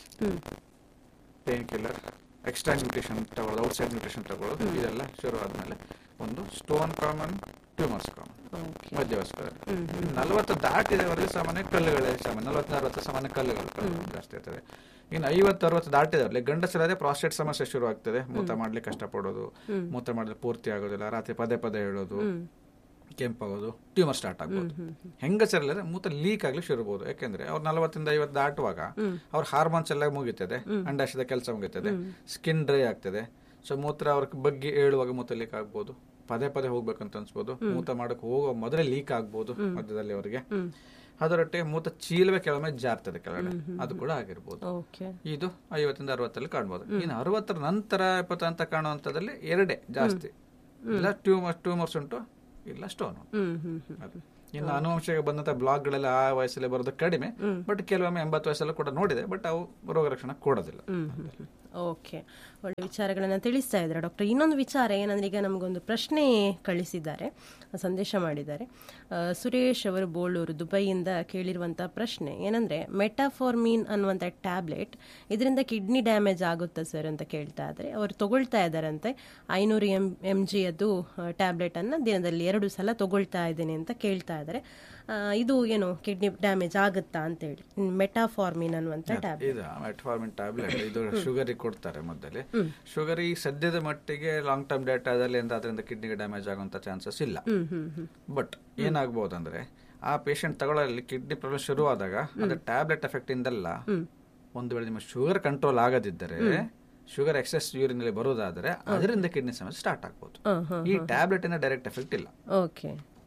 ಪೇನ್ ಕಿಲ್ಲರ್ ಎಕ್ಸ್ಟ್ರಾ ನ್ಯೂಟ್ರಿಷನ್ ತಗೊಳ್ಳೋದು ಔಟ್ಸೈಡ್ ನ್ಯೂಟ್ರಿಷನ್ ತಗೊಳ್ಳೋದು ಇದೆಲ್ಲ ಶುರು ಆದ್ಮೇಲೆ ಒಂದು ಸ್ಟೋನ್ ಕಾಮನ್ ಟ್ಯೂಮರ್ಸ್ ಕಾಮನ್ ಮಧ್ಯವಯಸ್ಕರಲ್ಲಿ ನಲವತ್ತು ದಾಟಿದವರೆಗೆ ಸಾಮಾನ್ಯ ಕಲ್ಲುಗಳೇ ಸಾಮಾನ್ಯ ನಲವತ್ತು ಅರವತ್ತು ಸಾಮಾನ್ಯ ಕಲ್ಲುಗಳು ಜಾಸ್ತಿ ಇರ್ತದೆ ಇನ್ನು ಐವತ್ತು ಅರವತ್ತು ದಾಟಿದವರಲ್ಲಿ ಗಂಡಸರದೇ ಪ್ರಾಸ್ಟೇಟ್ ಸಮಸ್ಯೆ ಶುರು ಆಗ್ತದೆ ಮೂತ್ರ ಮಾಡ್ಲಿಕ್ಕೆ ಕಷ್ಟಪಡೋದು ಮೂತ್ರ ಮಾಡಿದ್ರೆ ಪೂರ್ತಿ ಆಗೋದಿಲ್ಲ ರಾತ್ರಿ ಪದೇ ಪದೇ ಹೇಳೋದು ಕೆಂಪಾಗೋದು ಟ್ಯೂಮರ್ ಸ್ಟಾರ್ಟ್ ಆಗ್ಬೋದು ಹೆಂಗಸರಲ್ಲದೆ ಮೂತ್ರ ಲೀಕ್ ಆಗ್ಲಿಕ್ಕೆ ಶುರು ಆಗ್ಬೋದು ಯಾಕೆಂದ್ರೆ ಅವ್ರು ನಲವತ್ತಿಂದ ಐವತ್ತು ದಾಟುವಾಗ ಅವ್ರ ಹಾರ್ಮೋನ್ಸ್ ಎಲ್ಲ ಮುಗಿತದೆ ಅಂಡಾಶಯದ ಕೆಲಸ ಮುಗಿತದೆ ಸ್ಕಿನ್ ಡ್ರೈ ಆಗ್ತದೆ ಸೊ ಮೂತ್ರ ಅವ್ರ ಬಗ್ಗೆ ಏಳುವಾಗ ಮೂತ್ರ ಲೀಕ್ ಆಗ್ಬೋದು ಪದೇ ಪದೇ ಹೋಗ್ಬೇಕಂತ ಅನ್ಸ್ಬೋದು ಮೂತ್ರ ಮಾಡಕ್ ಹೋಗೋ ಮೊದಲೇ ಲೀಕ್ ಆಗ್ಬೋದು ಮಧ್ಯದಲ್ಲಿ ಅವರಿಗೆ ಅದರೊಟ್ಟಿಗೆ ಮೂತ್ರ ಚೀಲವೇ ಕೆಲವೊಮ್ಮೆ ಜಾರ್ತದೆ ಕೆಳಗಡೆ ಅದು ಕೂಡ ಆಗಿರ್ಬೋದು ಇದು ಐವತ್ತಿಂದ ಅರವತ್ತಲ್ಲಿ ಕಾಣ್ಬೋದು ಇನ್ನು ಅರವತ್ತರ ನಂತರ ಎಪ್ಪತ್ತ ಅಂತ ಕಾಣುವಂತದಲ್ಲಿ ಎರಡೇ ಜಾಸ್ತಿ ಇಲ್ಲ ಟ್ಯೂಮರ್ ಟ್ಯೂಮರ್ಸ್ ಉಂಟು ಇಲ್ಲ ಸ್ಟೋನ್ ಇನ್ನು ಅನುವಂಶಕ್ಕೆ ಬಂದಂತ ಬ್ಲಾಕ್ ಗಳೆಲ್ಲ ಆ ವಯಸ್ಸಲ್ಲಿ ಬರೋದು ಕಡಿಮೆ ಬಟ್ ಕೆಲವೊಮ್ಮೆ ಎಂಬತ್ತು ವಯಸ್ಸಲ್ಲೂ ಕೂಡ ನೋಡಿದೆ ಬಟ್ ಅವು ರೋಗ ರಕ್ಷಣೆ ಕೊಡೋದಿಲ್ಲ ಓಕೆ ಒಳ್ಳೆ ವಿಚಾರಗಳನ್ನು ತಿಳಿಸ್ತಾ ಇದ್ದಾರೆ ಡಾಕ್ಟರ್ ಇನ್ನೊಂದು ವಿಚಾರ ಏನಂದ್ರೆ ಈಗ ನಮಗೊಂದು ಪ್ರಶ್ನೆ ಕಳಿಸಿದ್ದಾರೆ ಸಂದೇಶ ಮಾಡಿದ್ದಾರೆ ಸುರೇಶ್ ಅವರು ಬೋಳೂರು ದುಬೈಯಿಂದ ಕೇಳಿರುವಂಥ ಪ್ರಶ್ನೆ ಏನಂದ್ರೆ ಮೆಟಾಫಾರ್ಮಿನ್ ಅನ್ನುವಂಥ ಟ್ಯಾಬ್ಲೆಟ್ ಇದರಿಂದ ಕಿಡ್ನಿ ಡ್ಯಾಮೇಜ್ ಆಗುತ್ತಾ ಸರ್ ಅಂತ ಕೇಳ್ತಾ ಇದ್ದಾರೆ ಅವರು ತಗೊಳ್ತಾ ಇದ್ದಾರಂತೆ ಐನೂರು ಎಂ ಎಂ ಜಿ ಅದು ಟ್ಯಾಬ್ಲೆಟ್ ಅನ್ನ ದಿನದಲ್ಲಿ ಎರಡು ಸಲ ತಗೊಳ್ತಾ ಇದ್ದೇನೆ ಅಂತ ಕೇಳ್ತಾ ಇದ್ದಾರೆ ಇದು ಏನು ಕಿಡ್ನಿ ಡ್ಯಾಮೇಜ್ ಆಗುತ್ತಾ ಅಂತ ಹೇಳಿ ಮೆಟಾಫಾರ್ಮಿನ್ ಅನ್ನುವಂಥ ಟ್ಯಾಬ್ಲೆಟ್ ಇದು ಮೆಟ್ಫಾರ್ಮಿನ್ ಟ್ಯಾಬ್ಲೆಟ್ ಇದು ಶುಗರ್ ಕೊಡ್ತಾರೆ ಮೊದಲೇ ಶುಗರ್ ಈ ಸದ್ಯದ ಮಟ್ಟಿಗೆ ಲಾಂಗ್ ಟರ್ಮ್ ಡೇಟಾದಲ್ಲಿ ಅಂತ ಅದರಿಂದ ಕಿಡ್ನಿಗೆ ಡ್ಯಾಮೇಜ್ ಆಗುವಂತ ಚಾನ್ಸಸ್ ಇಲ್ಲ ಬಟ್ ಏನಾಗಬಹುದು ಅಂದ್ರೆ ಆ ಪೇಷಂಟ್ ತಗೊಳ್ಳಲ್ಲಿ ಕಿಡ್ನಿ ಪ್ರಾಬ್ಲಮ್ ಶುರು ಆದಾಗ ಅದು ಟ್ಯಾಬ್ಲೆಟ್ ಎಫೆಕ್ಟ್ ಇಂದಲ್ಲ ಒಂದು ವೇಳೆ ನಿಮ್ಮ ಶುಗರ್ ಕಂಟ್ರೋಲ್ ಆಗದಿದ್ದರೆ ಶುಗರ್ ಎಕ್ಸೆಸ್ ಯೂರಿನ್ ಅಲ್ಲಿ ಬರೋದಾದ್ರೆ ಅದರಿಂದ ಕಿಡ್ನಿ ಸಮಸ್ಯೆ ಸ್ಟಾರ್ಟ್ ಆಗ್ಬೋದು ಈ ಟ್ಯಾಬ್ಲೆಟ್ ಡೈರೆಕ್ಟ್ ಎಫೆಕ್ಟ್ ಇಲ್ಲ ಓಕೆ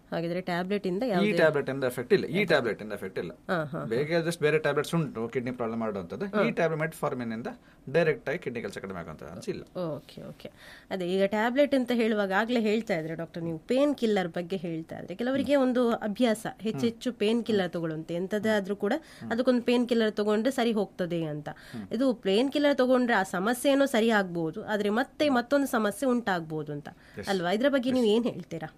ಹಾಗಿದ್ರೆ ಟ್ಯಾಬ್ಲೆಟ್ ಇಂದ ಯಾವ ಈ ಟ್ಯಾಬ್ಲೆಟ್ ಇಂದ ಎಫೆಕ್ಟ್ ಇಲ್ಲ ಈ ಟ್ಯಾಬ್ಲೆಟ್ ಇಂದ ಎಫೆಕ್ಟ್ ಇಲ್ಲ ಹಾ ಹಾ ಬೇಕಾದಷ್ಟು ಬೇರೆ ಟ್ಯಾಬ್ಲೆಟ್ಸ್ ಉಂಟು ಕಿಡ್ನಿ ಪ್ರಾಬ್ಲಮ್ ಮಾಡುವಂಥದ್ದು ಈ ಟ್ಯಾಬ್ಲೆಟ್ ಮೆಟ್ಫಾರ್ಮಿನ್ ಇಂದ ಡೈರೆಕ್ಟ್ ಆಗಿ ಕಿಡ್ನಿ ಕೆಲಸ ಕಡಿಮೆ ಆಗುವಂತ ಚಾನ್ಸ್ ಇಲ್ಲ ಓಕೆ ಓಕೆ ಅದೇ ಈಗ ಟ್ಯಾಬ್ಲೆಟ್ ಅಂತ ಹೇಳುವಾಗ ಆಗ್ಲೇ ಹೇಳ್ತಾ ಇದ್ರೆ ಡಾಕ್ಟರ್ ನೀವು ಪೇನ್ ಕಿಲ್ಲರ್ ಬಗ್ಗೆ ಹೇಳ್ತಾ ಇದ್ರೆ ಕೆಲವರಿಗೆ ಒಂದು ಅಭ್ಯಾಸ ಹೆಚ್ಚೆಚ್ಚು ಪೇನ್ ಕಿಲ್ಲರ್ ತಗೊಳ್ಳುವಂತೆ ಎಂತದೇ ಆದ್ರೂ ಕೂಡ ಅದಕ್ಕೊಂದು ಪೇನ್ ಕಿಲ್ಲರ್ ತಗೊಂಡ್ರೆ ಸರಿ ಹೋಗ್ತದೆ ಅಂತ ಇದು ಪೇನ್ ಕಿಲ್ಲರ್ ತಗೊಂಡ್ರೆ ಆ ಸಮಸ್ಯೆ ಏನೋ ಸರಿ ಆಗ್ಬಹುದು ಆದ್ರೆ ಮತ್ತೆ ಮತ್ತೊಂದು ಸಮಸ್ಯೆ ಉಂಟಾಗ್ಬೋದು ಅಂತ ಅಲ್ವಾ ಇದ್ರ ಬಗ್ಗೆ ನೀವು ಏನ್ ಹೇಳ್ತೀರಾ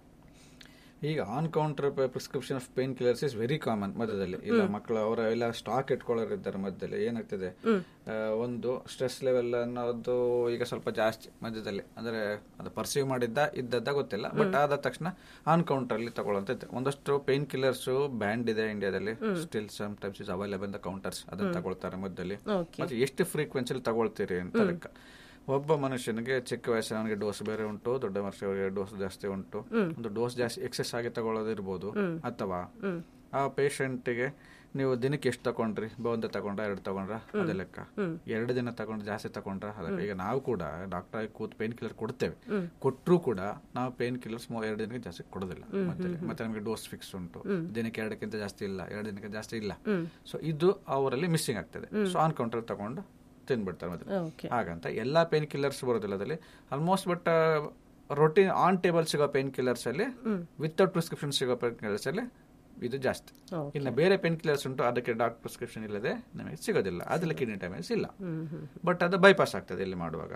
ಈಗ on counter prescription of painkillers is very common ಮಧ್ಯದಲ್ಲಿ ಇಲ್ಲ ಮಕ್ಕಳು ಅವರ ಎಲ್ಲ ಸ್ಟಾಕ್ ಇಟ್ಕೊಳ್ಳೋರು ಇದ್ದಾರೆ ಮಧ್ಯದಲ್ಲಿ ಏನಾಗ್ತದೆ ಆ, ಒಂದು ಸ್ಟ್ರೆಸ್ ಲೆವೆಲ್ ಅನ್ನೋದು ಈಗ ಸ್ವಲ್ಪ ಜಾಸ್ತಿ ಮಧ್ಯದಲ್ಲಿ ಅಂದ್ರೆ ಅದು ಪರ್ಸೀವ್ ಮಾಡಿದ್ದ ಇದ್ದದ್ದ ಗೊತ್ತಿಲ್ಲ ಬಟ್ ಆದ ತಕ್ಷಣ ಆನ್ ಕೌಂಟರ್ ಅಲ್ಲಿ ತಗೊಳ್ಳೋಂತ ಇತ್ತು ಒಂದಷ್ಟು ಪೇನ್ ಕಿಲ್ಲರ್ಸ್ ಬ್ಯಾಂಡ್ ಇದೆ ಇಂಡಿಯಾದಲ್ಲಿ still sometimes is available the counters ಅದನ್ನ ತಗೊಳ್ತಾರೆ ಮಧ್ಯದಲ್ಲಿ ಓಕೆ ಮತ್ತೆ ಎಷ್ಟು ಫ್ರೀಕ್ವೆನ್ಸಿಲಿ ತಗೊಳ್ತೀರಿ ಅಂತ ಲೆಕ್ಕ ಒಬ್ಬ ಮನುಷ್ಯನಿಗೆ ಚಿಕ್ಕ ವಯಸ್ಸಿನವನಿಗೆ ಡೋಸ್ ಬೇರೆ ಉಂಟು ದೊಡ್ಡ ಮನುಷ್ಯರಿಗೆ ಡೋಸ್ ಜಾಸ್ತಿ ಉಂಟು ಒಂದು ಡೋಸ್ ಜಾಸ್ತಿ ಎಕ್ಸೆಸ್ ಆಗಿ ತಗೊಳ್ಳೋದಿರ್ಬೋದು ಅಥವಾ ಆ ಪೇಷಂಟ್ಗೆ ನೀವು ದಿನಕ್ಕೆ ಎಷ್ಟು ತಗೊಂಡ್ರಿ ಒಂದು ತಗೊಂಡ್ರ ಎರಡು ತಗೊಂಡ್ರ ಅದೇ ಲೆಕ್ಕ ಎರಡು ದಿನ ತಗೊಂಡ್ರೆ ಜಾಸ್ತಿ ತಗೊಂಡ್ರ ಅದೇ ಈಗ ನಾವು ಕೂಡ ಡಾಕ್ಟರ್ ಕೂತ್ ಪೇನ್ ಕಿಲ್ಲರ್ ಕೊಡ್ತೇವೆ ಕೊಟ್ಟರು ಕೂಡ ನಾವು ಪೇನ್ ಕಿಲ್ಲರ್ಸ್ ಎರಡು ದಿನಕ್ಕೆ ಜಾಸ್ತಿ ಕೊಡೋದಿಲ್ಲ ಮತ್ತೆ ಮತ್ತೆ ನಮಗೆ ಡೋಸ್ ಫಿಕ್ಸ್ ಉಂಟು ದಿನಕ್ಕೆ ಎರಡಕ್ಕಿಂತ ಜಾಸ್ತಿ ಇಲ್ಲ ಎರಡು ದಿನಕ್ಕೆ ಜಾಸ್ತಿ ಇಲ್ಲ ಸೊ ಇದು ಅವರಲ್ಲಿ ಮಿಸ್ಸಿಂಗ್ ಆಗ್ತದೆ ಸೊ ಆನ್ ಕೌಂಟರ್ ತಗೊಂಡು ತಿನ್ಬಿಡ್ತಾರೆ ಮತ್ತೆ ಓಕೆ ಹಾಗಂತ ಎಲ್ಲಾ ಪೇನ್ ಕಿಲ್ಲರ್ಸ್ ಬರೋದಿಲ್ಲ ಅದರಲ್ಲಿ almost but routine on table ಸಿಗೋ ಪೇನ್ ಕಿಲ್ಲರ್ಸ್ ಅಲ್ಲಿ ವಿತೌಟ್ ಪ್ರಿಸ್ಕ್ರಿಪ್ಷನ್ ಸಿಗೋ ಪೇನ್ ಕಿಲ್ಲರ್ಸ್ ಅಲ್ಲಿ ಇದು ಜಾಸ್ತಿ Okay. ಇನ್ನು ಬೇರೆ ಪೇನ್ ಕಿಲ್ಲರ್ಸ್ ಉಂಟು ಅದಕ್ಕೆ ಡಾಕ್ಟರ್ ಪ್ರಿಸ್ಕ್ರಿಪ್ಷನ್ ಇಲ್ಲದೆ ನಮಗೆ ಸಿಗೋದಿಲ್ಲ ಅದ್ರಲ್ಲಿ ಕಿಡ್ನಿ ಡ್ಯಾಮೇಜ್ ಇಲ್ಲ ಬಟ್ ಅದು ಬೈಪಾಸ್ ಆಗ್ತದೆ ಇಲ್ಲಿ ಮಾಡುವಾಗ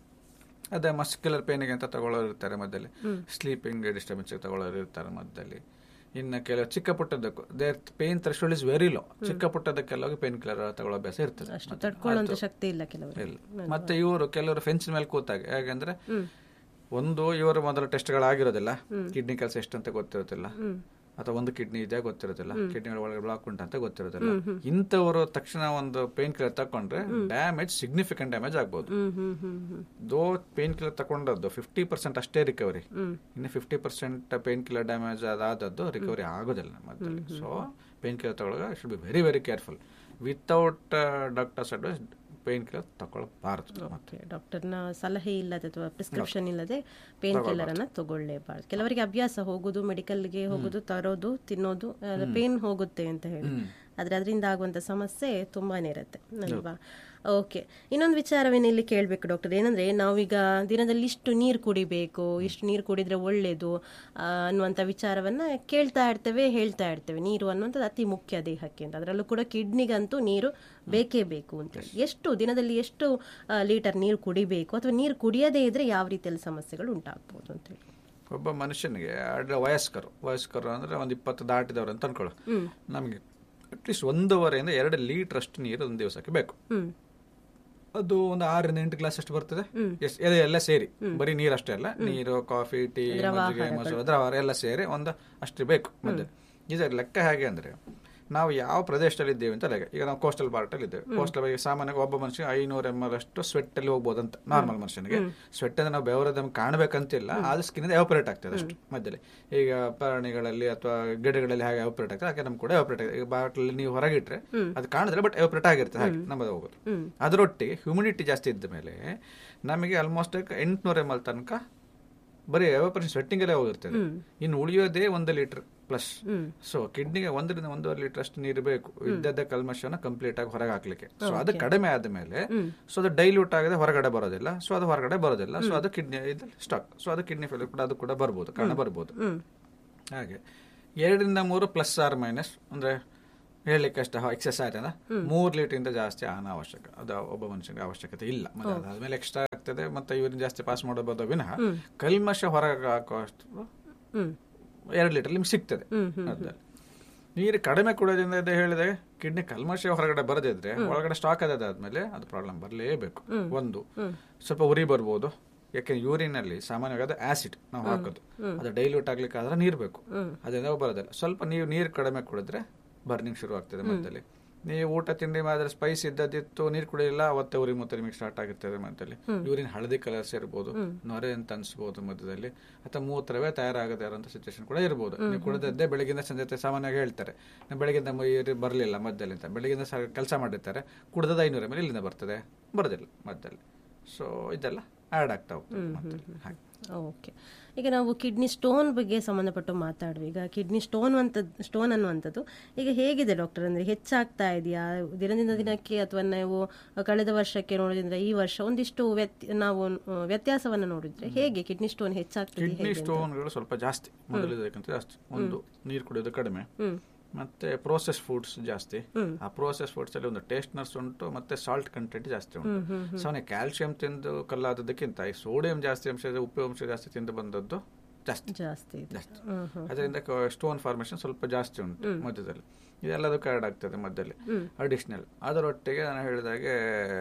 ಅದೇ ಮಸ್ಕ್ಯುಲರ್ ಪೇನಿಗೆ ಅಂತ ತಗೊಳ್ಳೋರು ಇರ್ತಾರೆ ಮಧ್ಯದಲ್ಲಿ ಸ್ಲೀಪಿಂಗ್ ಡಿಸ್ಟರ್ಬೆನ್ಸ್ ತಗೊಳ್ಳೋರು ಇರ್ತಾರೆ ಮಧ್ಯದಲ್ಲಿ ಇನ್ನು ಕೆಲವು ಚಿಕ್ಕ ಪುಟ್ಟದಕ್ಕೂ there pain threshold is very low ಚಿಕ್ಕ ಪುಟ್ಟದಕ್ಕೆಲ್ಲ ಪೇನ್ ಕಿಲ್ಲರ್ ತಗೊಳ್ಳೋ ಅಭ್ಯಾಸ ಇರ್ತದೆ ಅಷ್ಟು ತಡ್ಕೊಳ್ಳುವಂತ ಶಕ್ತಿ ಇಲ್ಲ ಕೆಲವರು ಇಲ್ಲ ಮತ್ತೆ ಇವರು ಕೆಲವರು ಫೆನ್ಸ್ ಮೇಲೆ ಕೂತಾಗ ಯಾಕಂದ್ರೆ ಒಂದು ಇವರು ಮೊದಲ ಟೆಸ್ಟ್ಗಳಾಗಿರೋದಿಲ್ಲ ಕಿಡ್ನಿ ಕೆಲಸ ಎಷ್ಟಂತ ಗೊತ್ತಿರೋದಿಲ್ಲ ಅಥವಾ ಒಂದು ಕಿಡ್ನಿ ಇದೆ ಗೊತ್ತಿರೋದಿಲ್ಲ ಕಿಡ್ನಿ ಒಳಗಡೆ ಬ್ಲಾಕ್ ಉಂಟಂತ ಗೊತ್ತಿರೋದಿಲ್ಲ ಇಂಥವರು ತಕ್ಷಣ ಒಂದು ಪೇನ್ ಕಿಲ್ಲರ್ ತಕೊಂಡ್ರೆ ಡ್ಯಾಮೇಜ್ ಸಿಗ್ನಿಫಿಕೆಂಟ್ ಡ್ಯಾಮೇಜ್ ಆಗ್ಬೋದು hmm hmm hmm hmm though painkiller ತಗೊಂಡದ್ದು ಫಿಫ್ಟಿ ಪರ್ಸೆಂಟ್ ಅಷ್ಟೇ ರಿಕವರಿ ಇನ್ನು fifty percent painkiller damage ಆದದ್ದು ರಿಕವರಿ ಆಗೋದಿಲ್ಲ ಮಧ್ಯದಲ್ಲಿ ಸೊ ಪೇನ್ ಕಿಲ್ಲರ್ ತಗೊಳ್ಳೋವಾಗ should be very very careful without doctor's advice painkiller ತಗೊಳ್ಬಾರ್ದು okay ಡಾಕ್ಟರ್ನ ಸಲಹೆ ಇಲ್ಲದೆ ಅಥವಾ ಪ್ರಿಸ್ಕ್ರಿಪ್ಷನ್ ಇಲ್ಲದೆ ಪೇನ್ ಕಿಲ್ಲರ್ ಅನ್ನ ತಗೊಳ್ಳೇಬಾರ್ದು ಕೆಲವರಿಗೆ ಅಭ್ಯಾಸ ಹೋಗುದು ಮೆಡಿಕಲ್ಗೆ ಹೋಗುದು ತರೋದು ತಿನ್ನೋದು ಪೇನ್ ಹೋಗುತ್ತೆ ಅಂತ ಹೇಳಿ ಆದ್ರೆ ಅದರಿಂದ ಆಗುವಂತ ಸಮಸ್ಯೆ ತುಂಬಾನೇ ಇರುತ್ತೆ ಅಲ್ವಾ ಓಕೆ ಇನ್ನೊಂದು ವಿಚಾರವೇನು ಇಲ್ಲಿ ಕೇಳಬೇಕು ಡಾಕ್ಟರ್ ಏನಂದ್ರೆ ನಾವೀಗ ದಿನದಲ್ಲಿ ಇಷ್ಟು ನೀರು ಕುಡಿಬೇಕು ಇಷ್ಟು ನೀರು ಕುಡಿದ್ರೆ ಒಳ್ಳೇದು ಆ, ಅನ್ನುವಂಥ ವಿಚಾರವನ್ನ ಕೇಳ್ತಾ ಇರ್ತೇವೆ ಹೇಳ್ತಾ ಇರ್ತೇವೆ ನೀರು ಅನ್ನುವಂಥದ್ದು ಅತಿ ಮುಖ್ಯ ದೇಹಕ್ಕೆ ಅಂತ ಅದರಲ್ಲೂ ಕೂಡ ಕಿಡ್ನಿಗಂತೂ ನೀರು ಬೇಕೇ ಬೇಕು ಅಂತ ಎಷ್ಟು ದಿನದಲ್ಲಿ ಎಷ್ಟು ಆ, ಲೀಟರ್ ನೀರು ಕುಡಿಬೇಕು ಅಥವಾ ನೀರು ಕುಡಿಯದೇ ಇದ್ರೆ ಯಾವ ರೀತಿಯಲ್ಲಿ ಸಮಸ್ಯೆಗಳು ಉಂಟಾಗ್ಬೋದು ಅಂತ ಹೇಳಿ ಒಬ್ಬ ಮನುಷ್ಯನಿಗೆ ಅಡ್ಡ ವಯಸ್ಕರು ವಯಸ್ಕರು ಅಂದ್ರೆ ಒಂದು ಇಪ್ಪತ್ತು ದಾಟಿದವರು ಅಂತ ಅನ್ಕೊಳ್ಳೋ ನಮಗೆ ಅಟ್ಲೀಸ್ಟ್ ಒಂದೂವರೆಯಿಂದ ಎರಡು ಲೀಟರ್ ಅಷ್ಟು ನೀರು ಒಂದು ದಿವಸಕ್ಕೆ ಬೇಕು ಹ್ಮ್ ಅದು ಒಂದು ಆರರಿಂದ ಎಂಟು ಗ್ಲಾಸ್ ಅಷ್ಟು ಬರ್ತದೆ ಎಸ್ ಎದೆ ಎಲ್ಲ ಸೇರಿ ಬರೀ ನೀರು ಅಷ್ಟೇ ಅಲ್ಲ ನೀರು ಕಾಫಿ ಟೀ ಮಜ್ಜಿಗೆ ಮೊಸರು ದ್ರವ ಎಲ್ಲ ಸೇರಿ ಒಂದು ಅಷ್ಟು ಬೇಕು ಮಧ್ಯೆ ಇದರ ಲೆಕ್ಕ ಹೇಗೆ ಅಂದ್ರೆ ನಾವು ಯಾವ ಪ್ರದೇಶದಲ್ಲಿ ಇದ್ದೇವೆ ಅಂತ ಲೆಕ್ಕ ಈಗ ನಾವು ಕೋಸ್ಟಲ್ ಪಾರ್ಟ್ ಅಲ್ಲಿ ಇದ್ದೇವೆ ಕೋಸ್ಟಲ್ ಬಗ್ಗೆ ಸಾಮಾನ್ಯವಾಗಿ ಒಬ್ಬ ಮನುಷ್ಯ ಐನೂರ ಎಂ ಎಲ್ ಅಷ್ಟು ಸ್ವೆಟ್ ಅಲ್ಲಿ ಹೋಗ್ಬೋದು ಅಂತ ನಾರ್ಮಲ್ ಮನುಷ್ಯನಿಗೆ ಸ್ವೆಟ್ ಅಂದ್ರೆ ನಾವು ಬೆವರದ ಕಾಣಬೇಕಂತಿಲ್ಲ ಆದ್ರೆ ಸ್ಕಿನ್ ಎವಪರೇಟ್ ಆಗ್ತದೆ ಅಷ್ಟು ಮಧ್ಯದಲ್ಲಿ ಈಗ ಪ್ರಾಣಿಗಳಲ್ಲಿ ಅಥವಾ ಗಿಡಗಳಲ್ಲಿ ಹಾಗೆ ಎವಪರೇಟ್ ಆಗ್ತದೆ ಹಾಗೆ ನಮ್ ಕೂಡ ಎವಪರೇಟ್ ಆಗ್ತದೆ ಈಗ ಬಾಟ್ಲಲ್ಲಿ ನೀವು ಹೊರಗಿಟ್ರೆ ಅದು ಕಾಣಿದ್ರೆ ಬಟ್ ಎವಪರೇಟ್ ಆಗಿರ್ತದೆ ಹಾಗೆ ನಮ್ಮದು ಹೋಗೋದು ಅದರೊಟ್ಟಿಗೆ ಹ್ಯೂಮಿಡಿಟಿ ಜಾಸ್ತಿ ಇದ್ದ ಮೇಲೆ ನಮಗೆ ಆಲ್ಮೋಸ್ಟ್ ಎಂಟುನೂರ ಎಮ್ ಎಲ್ ತನಕ ಬರೀ ಎವಪರೇಷನ್ ಸ್ವೆಟ್ಟಿಂಗ್ ಅಲ್ಲೇ ಹೋಗಿರ್ತದೆ ಇನ್ನು ಉಳಿಯೋದೇ ಒಂದು ಲೀಟರ್ ಪ್ಲಸ್ ಸೊ ಕಿಡ್ನಿಗೆ ಒಂದರಿಂದ ಒಂದೂವರೆ ಲೀಟರ್ ಅಷ್ಟು ನೀರು ಬೇಕು ಇದ್ದದ್ದ ಕಲ್ಮಶನ ಕಂಪ್ಲೀಟ್ ಆಗಿ ಹೊರಗೆ ಹಾಕ್ಲಿಕ್ಕೆ ಸೊ ಅದು ಕಡಿಮೆ ಆದ ಮೇಲೆ ಸೊ ಅದು ಡೈಲ್ಯೂಟ್ ಆಗದೆ ಹೊರಗಡೆ ಬರೋದಿಲ್ಲ ಸೊ ಅದು ಹೊರಗಡೆ ಬರೋದಿಲ್ಲ ಸೊ ಅದು ಕಿಡ್ನಿ ಇದು ಸ್ಟಾಕ್ ಸೊ ಅದು ಕಿಡ್ನಿ ಫೇಲ್ಯೂರ್ ಕೂಡ ಅದು ಕೂಡ ಬರ್ಬೋದು ಕಾರಣ ಬರ್ಬೋದು ಹಾಗೆ ಎರಡರಿಂದ ಮೂರು ಪ್ಲಸ್ ಆರ್ ಮೈನಸ್ ಅಂದ್ರೆ ಹೇಳಲಿಕ್ಕೆ ಅಷ್ಟು ಎಕ್ಸೆಸ್ ಆಯ್ತಂದ್ರೆ ಮೂರು ಲೀಟರ್ ಇಂದ ಜಾಸ್ತಿ ಅನಾವಶ್ಯಕ ಅದು ಒಬ್ಬ ಮನುಷ್ಯನಿಗೆ ಅವಶ್ಯಕತೆ ಇಲ್ಲ ಮತ್ತೆ ಅದಾದ್ಮೇಲೆ ಎಕ್ಸ್ಟ್ರಾ ಆಗ್ತದೆ ಮತ್ತೆ ಇವ್ರನ್ನ ಜಾಸ್ತಿ ಪಾಸ್ ಮಾಡಬಹುದು ವಿನಃ ಕಲ್ಮಶ ಹೊರಗೆ ಹಾಕುವಷ್ಟು ಹ್ಮ್ ಎರಡು ಲೀಟರ್ ನಿಮ್ಗೆ ಸಿಗ್ತದೆ ಅದ್ರಲ್ಲಿ. ನೀರು ಕಡಿಮೆ ಕುಡಿಯೋದ್ರಿಂದ ಇದು ಹೇಳಿದೆ ಕಿಡ್ನಿ ಕಲ್ಮಶ ಹೊರಗಡೆ ಬರದಿದ್ರೆ ಒಳಗಡೆ ಸ್ಟಾಕ್ ಆದಾದ್ಮೇಲೆ ಅದು ಪ್ರಾಬ್ಲಮ್ ಬರಲೇಬೇಕು ಒಂದು ಸ್ವಲ್ಪ ಉರಿ ಬರ್ಬೋದು ಯಾಕೆ ಯೂರಿನ್ ಅಲ್ಲಿ ಸಾಮಾನ್ಯವಾಗಿ ಅದು ಆಸಿಡ್ ನಾವು ಹಾಕೋದು ಅದು ಡೈಲ್ಯೂಟ್ ಆಗ್ಲಿಕ್ಕೆ ಆದ್ರೆ ನೀರು ಬೇಕು ಅದರಿಂದ ಬರೋದಿಲ್ಲ ಸ್ವಲ್ಪ ನೀವು ನೀರು ಕಡಿಮೆ ಕುಡಿದ್ರೆ ಬರ್ನಿಂಗ್ ಶುರು ಆಗ್ತದೆ ಮಧ್ಯದಲ್ಲಿ ನೀವು ಊಟ ತಿಂಡಿ ಮಾಡಿದ್ರೆ ಸ್ಪೈಸ್ ಇದ್ದದಿತ್ತು ನೀರು ಕುಡಿಯಿಲ್ಲ ಅವತ್ತೇ ಉರಿ ಮುತ್ತ ನಿಮಗೆ ಸ್ಟಾರ್ಟ್ ಆಗಿರ್ತದೆ ಮಧ್ಯದಲ್ಲಿ ಯೂರಿನ್ ಹಳದಿ ಕಲರ್ ಸೇರ್ಬೋದು ನೊರೆ ಅಂತ ಅನ್ಸ್ಬೋದು ಮಧ್ಯದಲ್ಲಿ ಅಥವಾ ಮೂತ್ರವೇ ತಯಾರಾಗದೇ ಇರೋಂಥ ಸಿಚುವೇಶನ್ ಕೂಡ ಇರ್ಬೋದು ನೀವು ಕುಡಿದದ್ದೇ ಬೆಳಗಿಂದ ಸಂಜೆ ಹೊತ್ತು ಸಾಮಾನ್ಯವಾಗಿ ಹೇಳ್ತಾರೆ ನೀವು ಬೆಳಗಿಂದ ಮ- ಬರಲಿಲ್ಲ ಮಧ್ಯದಲ್ಲಿ ಅಂತ ಬೆಳಗಿಂದ ಕೆಲಸ ಮಾಡಿರ್ತಾರೆ ಕುಡ್ದದ ಐನೂರ ಮೇಲೆ ಇಲ್ಲಿಂದ ಬರ್ತದೆ ಬರೋದಿಲ್ಲ ಮಧ್ಯದಲ್ಲಿ ಸೊ ಇದೆಲ್ಲ ಆ್ಯಡ್ ಆಗ್ತಾ ಹೋಗ್ತದೆ ಮತ್ತೆ. ಹಾಗೆ ಓಕೆ ಈಗ ನಾವು ಕಿಡ್ನಿ ಸ್ಟೋನ್ ಬಗ್ಗೆ ಸಂಬಂಧಪಟ್ಟು ಮಾತಾಡುವ ಈಗ ಕಿಡ್ನಿ ಸ್ಟೋನ್ ಅಂತ ಸ್ಟೋನ್ ಅನ್ನುವಂಥದ್ದು ಈಗ ಹೇಗಿದೆ ಡಾಕ್ಟರ್ ಅಂದರೆ ಹೆಚ್ಚಾಗ್ತಾ ಇದೆಯಾ ದಿನದಿಂದ ದಿನಕ್ಕೆ ಅಥವಾ ನಾವು ಕಳೆದ ವರ್ಷಕ್ಕೆ ನೋಡೋದ್ರಿಂದ ಈ ವರ್ಷ ಒಂದಿಷ್ಟು ವ್ಯತ್ಯ ನಾವು ಆ, ವ್ಯತ್ಯಾಸವನ್ನು ನೋಡಿದ್ರೆ ಹೇಗೆ ಕಿಡ್ನಿ ಸ್ಟೋನ್ ಹೆಚ್ಚಾಗ್ತದೆ ಕಿಡ್ನಿ ಸ್ಟೋನ್ಗಳು ಸ್ವಲ್ಪ ಜಾಸ್ತಿ ಮೊದಲಿದ್ದಕ್ಕಿಂತ ಜಾಸ್ತಿ ಒಂದು ನೀರು ಕುಡಿಯೋದು ಕಡಿಮೆ ಹ್ಮ್ ಮತ್ತೆ ಪ್ರೋಸೆಸ್ ಫುಡ್ಸ್ ಜಾಸ್ತಿ ಆ ಪ್ರೋಸೆಸ್ ಫುಡ್ಸ್ ಅಲ್ಲಿ ಒಂದು ಟೇಸ್ಟ್ನೆಸ್ ಉಂಟು ಮತ್ತೆ ಸಾಲ್ಟ್ ಕಂಟೆಂಟ್ ಜಾಸ್ತಿ ಉಂಟು ಸೊ ಅವನಿಗೆ ಕ್ಯಾಲ್ಸಿಯಂ ತಿಂದು ಕಲ್ಲಾದದಕ್ಕಿಂತ ಈ ಸೋಡಿಯಂ ಜಾಸ್ತಿ ಅಂಶ ಉಪ್ಪು ಅಂಶ ಜಾಸ್ತಿ ತಿಂದು ಬಂದದ್ದು ಜಾಸ್ತಿ ಜಾಸ್ತಿ ಇದೆ ಜಾಸ್ತಿ ಹ್ಮ್ ಹ್ಮ್ ಅದರಿಂದ ಸ್ಟೋನ್ ಫಾರ್ಮೇಶನ್ ಸ್ವಲ್ಪ ಜಾಸ್ತಿ ಉಂಟು ಮಧ್ಯದಲ್ಲಿ ಇದೆಲ್ಲದಕ್ಕೂ ಆ್ಯಡ್ ಆಗ್ತದೆ ಮಧ್ಯದಲ್ಲಿ ಅಡಿಷನಲ್ ಅದರೊಟ್ಟಿಗೆ ನಾನು ಹೇಳಿದಾಗೆ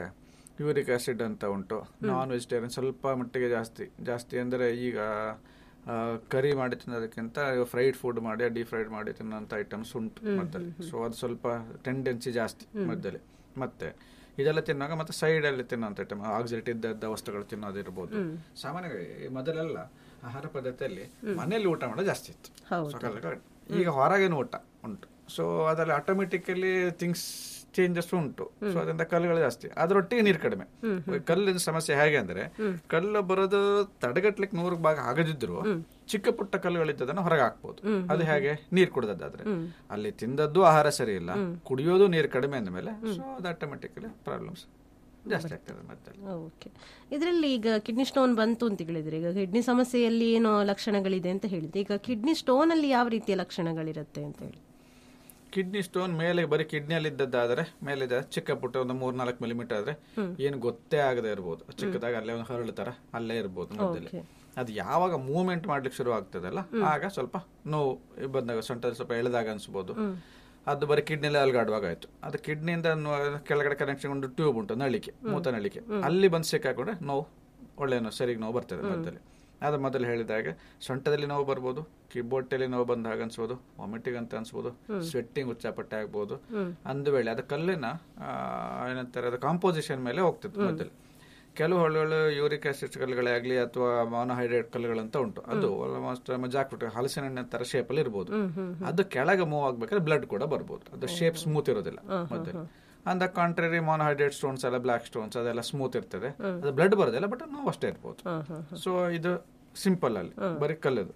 ಯೂರಿಕ್ ಆಸಿಡ್ ಅಂತ ಉಂಟು ನಾನ್ ವೆಜಿಟೇರಿಯನ್ ಸ್ವಲ್ಪ ಮಟ್ಟಿಗೆ ಜಾಸ್ತಿ ಜಾಸ್ತಿ ಅಂದರೆ ಈಗ ಆ, ಕರಿ ಮಾಡಿ ತಿನ್ನೋದಕ್ಕಿಂತ ಫ್ರೈಡ್ ಫುಡ್ ಮಾಡಿ ಡೀಪ್ ಫ್ರೈಡ್ ಮಾಡಿ ತಿನ್ನೋಂಥ ಐಟಮ್ಸ್ ಉಂಟು ಮಧ್ಯದಲ್ಲಿ ಸೊ ಅದು ಸ್ವಲ್ಪ ಟೆಂಡೆನ್ಸಿ ಜಾಸ್ತಿ ಮಧ್ಯದಲ್ಲಿ ಮತ್ತೆ ಇದೆಲ್ಲ ತಿನ್ನುವಾಗ ಮತ್ತೆ ಸೈಡಲ್ಲಿ ತಿನ್ನೋಂಥ ಐಟಮ್ ಆಕ್ಸಿಲೇಟ್ ಇದ್ದದ್ದ ವಸ್ತುಗಳು ತಿನ್ನೋದಿರ್ಬೋದು ಸಾಮಾನ್ಯವಾಗಿ ಮೊದಲೆಲ್ಲ ಆಹಾರ ಪದ್ಧತಿಯಲ್ಲಿ ಮನೆಯಲ್ಲಿ ಊಟ ಮಾಡೋದು ಜಾಸ್ತಿ ಇತ್ತು ಹೌದು. So, correct. ಈಗ ಹೊರಗಿನ ಊಟ ಉಂಟು ಸೊ ಅದರಲ್ಲಿ ಆಟೋಮೆಟಿಕಲಿ ಥಿಂಗ್ಸ್ ಚೇಂಜಸ್ ಉಂಟು ಸೊ ಅದರಿಂದ ಕಲ್ಲುಗಳು ಜಾಸ್ತಿ ಅದರೊಟ್ಟಿಗೆ ನೀರು ಕಡಿಮೆ ಕಲ್ಲಿನ ಸಮಸ್ಯೆ ಹೇಗೆ ಅಂದ್ರೆ ಕಲ್ಲು ಬರೋದು ತಡೆಗಟ್ಲಿಕ್ಕೆ ನೂರು ಭಾಗ ಆಗದಿದ್ರು ಚಿಕ್ಕ ಪುಟ್ಟ ಕಲ್ಲುಗಳಿದ್ದದನ್ನು ಹೊರಗೆ ಹಾಕ್ಬೋದು ಅದು ಹೇಗೆ ನೀರು ಕುಡ್ದದ್ದಾದ್ರೆ ಅಲ್ಲಿ ತಿಂದದ್ದು ಆಹಾರ ಸರಿ ಇಲ್ಲ ಕುಡಿಯೋದು ನೀರು ಕಡಿಮೆ ಅಂದಮೇಲೆ ಸೊ ಅದು ಆಟೋಮೆಟಿಕಲಿ ಪ್ರಾಬ್ಲಮ್ಸ್ ಜಾಸ್ತಿ ಆಗ್ತದೆ ಮತ್ತೆ ಓಕೆ ಇದರಲ್ಲಿ ಈಗ ಕಿಡ್ನಿ ಸ್ಟೋನ್ ಬಂತು ಅಂತ ಹೇಳಿದ್ರೆ ಈಗ ಕಿಡ್ನಿ ಸಮಸ್ಯೆಯಲ್ಲಿ ಏನೋ ಲಕ್ಷಣಗಳಿದೆ ಅಂತ ಹೇಳಿದ್ರೆ ಈಗ ಕಿಡ್ನಿ ಸ್ಟೋನ್ ಅಲ್ಲಿ ಯಾವ ರೀತಿಯ ಲಕ್ಷಣಗಳಿರುತ್ತೆ ಅಂತ ಹೇಳಿ ಕಿಡ್ನಿ ಸ್ಟೋನ್ ಮೇಲೆ ಬರೀ ಕಿಡ್ನಿಯಲ್ಲಿ ಇದ್ದದ್ದಾದ್ರೆ ಮೇಲೆ ಇದೆ ಚಿಕ್ಕ ಪುಟ್ಟ ಒಂದು ಮೂರ್ ನಾಲ್ಕು ಮಿಲಿಮೀಟರ್ ಆದ್ರೆ ಏನು ಗೊತ್ತೇ ಆಗದೆ ಇರ್ಬೋದು ಚಿಕ್ಕದಾಗ ಅಲ್ಲೇ ಒಂದು ಹರಳು ತರ ಅಲ್ಲೇ ಇರ್ಬೋದು ಮಧ್ಯದಲ್ಲಿ Okay. ಅದು ಯಾವಾಗ ಮೂವ್ಮೆಂಟ್ ಮಾಡ್ಲಿಕ್ಕೆ ಶುರು ಆಗ್ತದಲ್ಲ ಆಗ ಸ್ವಲ್ಪ ನೋವು ಬಂದಾಗ ಸೊಂಟದಲ್ಲಿ ಸ್ವಲ್ಪ ಎಳೆದಾಗ ಅನ್ಸ್ಬೋದು ಅದು ಬರೀ ಕಿಡ್ನಿಯಲ್ಲಿ ಅಲ್ಗಾಡುವಾಗ ಆಯ್ತು ಅದು ಕಿಡ್ನಿಯಿಂದ ಕೆಳಗಡೆ ಕನೆಕ್ಷನ್ ಒಂದು ಟ್ಯೂಬ್ ಉಂಟು ನಳಿಕೆ ಮೂತ ನಳಿಕೆ ಅಲ್ಲಿ ಬಂದು ಸಿಕ್ಕಾಕೊಂಡ್ರೆ ನೋವು ಒಳ್ಳೆ ನೋವು ಸರಿಗೆ ನೋವು ಬರ್ತದೆ ಮಧ್ಯದಲ್ಲಿ ಅದು ಮೊದಲು ಹೇಳಿದಾಗ ಸೊಂಟದಲ್ಲಿ ನೋವು ಬರ್ಬೋದು ಕಿಬೋಟಲ್ಲಿ ನೋವು ಬಂದಾಗ ಅನ್ಸ್ಬೋದು ವಾಮಿಟಿಂಗ್ ಅಂತ ಅನ್ಸ್ಬೋದು ಸ್ವೆಟ್ಟಿಂಗ್ ಉಚ್ಚಾಪಟ್ಟೆ ಆಗ್ಬೋದು ಅಂದು ವೇಳೆ ಅದು ಕಲ್ಲಿನ ಆ, ಏನಂತಾರೆ ಅದು ಕಾಂಪೋಸಿಷನ್ ಮೇಲೆ ಹೋಗ್ತದೆ ಮಧ್ಯದಲ್ಲಿ ಕೆಲವು ಹಳ್ಳಿಗಳು ಯೂರಿಕ್ ಆಸಿಡ್ ಕಲ್ಲುಗಳೇ ಆಗಲಿ ಅಥವಾ ಮಾನೋಹೈಡ್ರೇಟ್ ಕಲ್ಲುಗಳಂತ ಉಂಟು ಅದು ಆಲ್ಮೋಸ್ಟ್ ಜಾಕ್ಬಿಟ್ಟು ಹಲಸಿನ ಹಣ್ಣಿನ ತರ ಶೇಪ್ ಅಲ್ಲಿ ಇರ್ಬೋದು ಅದು ಕೆಳಗೆ ಮೂವ್ ಆಗ್ಬೇಕಾದ್ರೆ ಬ್ಲಡ್ ಕೂಡ ಬರ್ಬೋದು ಅದು ಶೇಪ್ ಸ್ಮೂತ್ ಇರೋದಿಲ್ಲ ಮಧ್ಯದಲ್ಲಿ ಅಂದ ಕಾಂಟ್ರರಿ ಮಾನೋಹೈಡ್ರೇಟ್ ಸ್ಟೋನ್ಸ್ ಎಲ್ಲ ಬ್ಲಾಕ್ ಸ್ಟೋನ್ಸ್ ಅದೆಲ್ಲ ಸ್ಮೂತ್ ಇರ್ತದೆ ಅದು ಬ್ಲಡ್ ಬರೋದಿಲ್ಲ ಬಟ್ ನೋವು ಅಷ್ಟೇ ಇರ್ಬೋದು ಸೊ ಇದು ಸಿಂಪಲ್ ಅಲ್ಲಿ ಬರೀ ಕಲ್ಲದು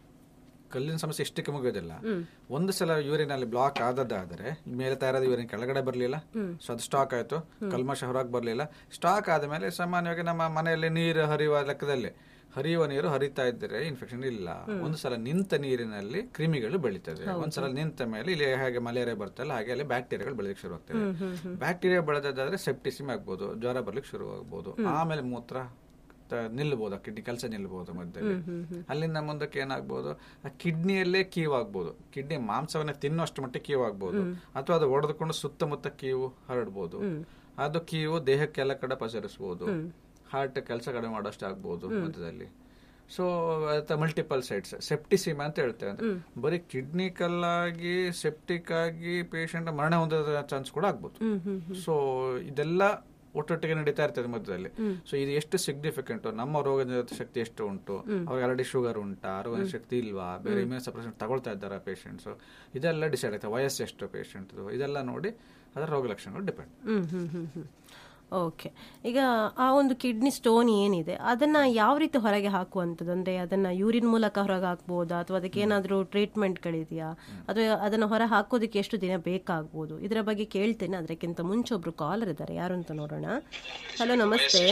ಕಲ್ಲಿನ ಸಮಸ್ಯೆ ಇಷ್ಟಕ್ಕೆ ಮುಗಿಯೋದಿಲ್ಲ ಒಂದು ಸಲ ಯೂರಿನ್ ಅಲ್ಲಿ ಬ್ಲಾಕ್ ಆದದ್ದಾದ್ರೆ ಮೇಲೆ ತಯಾರಾದ ಯೂರಿನ್ ಕೆಳಗಡೆ ಬರಲಿಲ್ಲ ಸೊ ಅದು ಸ್ಟಾಕ್ ಆಯ್ತು ಕಲ್ಮಶ ಹೊರಗೆ ಬರಲಿಲ್ಲ ಸ್ಟಾಕ್ ಆದ್ಮೇಲೆ ಸಾಮಾನ್ಯವಾಗಿ ನಮ್ಮ ಮನೆಯಲ್ಲಿ ನೀರು ಹರಿಯುವ ಲೆಕ್ಕದಲ್ಲಿ ಹರಿಯುವ ನೀರು ಹರಿತಾ ಇದ್ದರೆ ಇನ್ಫೆಕ್ಷನ್ ಇಲ್ಲ ಒಂದು ಸಲ ನಿಂತ ನೀರಿನಲ್ಲಿ ಕ್ರಿಮಿಗಳು ಬೆಳೀತದೆ ಒಂದ್ಸಲ ನಿಂತ ಮೇಲೆ ಇಲ್ಲಿ ಹೇಗೆ ಮಲೇರಿಯಾ ಬರ್ತಲ್ಲ ಹಾಗೆ ಅಲ್ಲಿ ಬ್ಯಾಕ್ಟೀರಿಯಾಗಳು ಬೆಳೆದಕ್ಕೆ ಶುರು ಆಗ್ತದೆ ಬ್ಯಾಕ್ಟೀರಿಯಾ ಬೆಳೆದಾದ್ರೆ ಸೆಪ್ಟಿಸಿಮ್ ಆಗ್ಬೋದು ಜ್ವರ ಬರ್ಲಿಕ್ಕೆ ಶುರು ಆಗ್ಬೋದು ಆಮೇಲೆ ಮೂತ್ರ ತ- ನಿಲ್ಬಹುದು ಆ ಕಿಡ್ನಿ ಕೆಲಸ ನಿಲ್ಬಹುದು ಮಧ್ಯದಲ್ಲಿ ಅಲ್ಲಿಂದ ಮುಂದಕ್ಕೆ ಏನಾಗ್ಬೋದು ಆ ಕಿಡ್ನಿಯಲ್ಲೇ ಕೀವು ಆಗ್ಬೋದು ಕಿಡ್ನಿ ಮಾಂಸವನ್ನ ತಿನ್ನುವಷ್ಟು ಮಟ್ಟಿಗೆ ಕೀವು ಆಗ್ಬೋದು ಅಥವಾ ಅದು ಒಡೆದುಕೊಂಡು ಸುತ್ತಮುತ್ತ ಕೀವು ಹರಡ್ಬೋದು ಅದು ಕೀವು ದೇಹಕ್ಕೆಲ್ಲ ಕಡೆ ಪಸರಿಸಬಹುದು ಹಾರ್ಟ್ ಕೆಲಸ ಕಡಿಮೆ ಮಾಡೋಷ್ಟು ಆಗ್ಬೋದು ಮಧ್ಯದಲ್ಲಿ ಸೊ ಮಲ್ಟಿಪಲ್ ಸೈಡ್ಸ್ ಸೆಪ್ಟಿಸಿಮಾ ಅಂತ ಹೇಳ್ತೇವೆ ಅಂದ್ರೆ ಬರೀ ಕಿಡ್ನಿ ಕಲ್ಲಾಗಿ ಸೆಪ್ಟಿಕ್ ಆಗಿ ಪೇಷಂಟ್ ಮರಣ ಹೊಂದದ ಚಾನ್ಸ್ ಕೂಡ ಆಗ್ಬೋದು ಸೊ ಇದೆಲ್ಲ ಒಟ್ಟೊಟ್ಟಿಗೆ ನಡೀತಾ ಇರ್ತದೆ ಮಧ್ಯದಲ್ಲಿ ಸೊ ಇದು ಎಷ್ಟು ಸಿಗ್ನಿಫಿಕೆಂಟ್ ನಮ್ಮ ರೋಗ ನಿರೋಧಕ ಶಕ್ತಿ ಎಷ್ಟು ಉಂಟು ಅವ್ರಿಗೆ ಆಲ್ರೆಡಿ ಶುಗರ್ ಉಂಟಾ ರೋಗ ಶಕ್ತಿ ಇಲ್ವಾ ಬೇರೆ ಇಮ್ಯೂನ್ ಸಪ್ರೆಷನ್ ತಗೊಳ್ತಾ ಇದ್ದಾರಾ ಪೇಷಂಟ್ಸ್ ಇದೆಲ್ಲ ಡಿಸೈಡ್ ಆಗ್ತದೆ ವಯಸ್ಸು ಎಷ್ಟು ಪೇಷಂಟ್ ಇದೆಲ್ಲ ನೋಡಿ ಅದರ ರೋಗ ಲಕ್ಷಣಗಳು ಡಿಪೆಂಡ್ ಹ್ಮ್ ಹ್ಮ್ ಹ್ಮ್ ಹ್ಮ್ ಓಕೆ ಈಗ ಆ ಒಂದು ಕಿಡ್ನಿ ಸ್ಟೋನ್ ಏನಿದೆ ಅದನ್ನ ಯಾವ ರೀತಿ ಹೊರಗೆ ಹಾಕುವಂಥದ್ದು ಅಂದ್ರೆ ಅದನ್ನ ಯೂರಿನ್ ಮೂಲಕ ಹೊರಗೆ ಹಾಕ್ಬೋದಾ ಅಥವಾ ಅದಕ್ಕೆ ಏನಾದರೂ ಟ್ರೀಟ್ಮೆಂಟ್ಗಳಿದೆಯಾ ಅಥವಾ ಅದನ್ನ ಹೊರ ಹಾಕೋದಕ್ಕೆ ಎಷ್ಟು ದಿನ ಬೇಕಾಗ್ಬೋದು ಇದರ ಬಗ್ಗೆ ಕೇಳ್ತೇನೆ ಅದಕ್ಕಿಂತ ಮುಂಚೆ ಒಬ್ರು ಕಾಲರ್ ಇದ್ದಾರೆ ಯಾರು ಅಂತ ನೋಡೋಣ ಹಲೋ ನಮಸ್ತೆ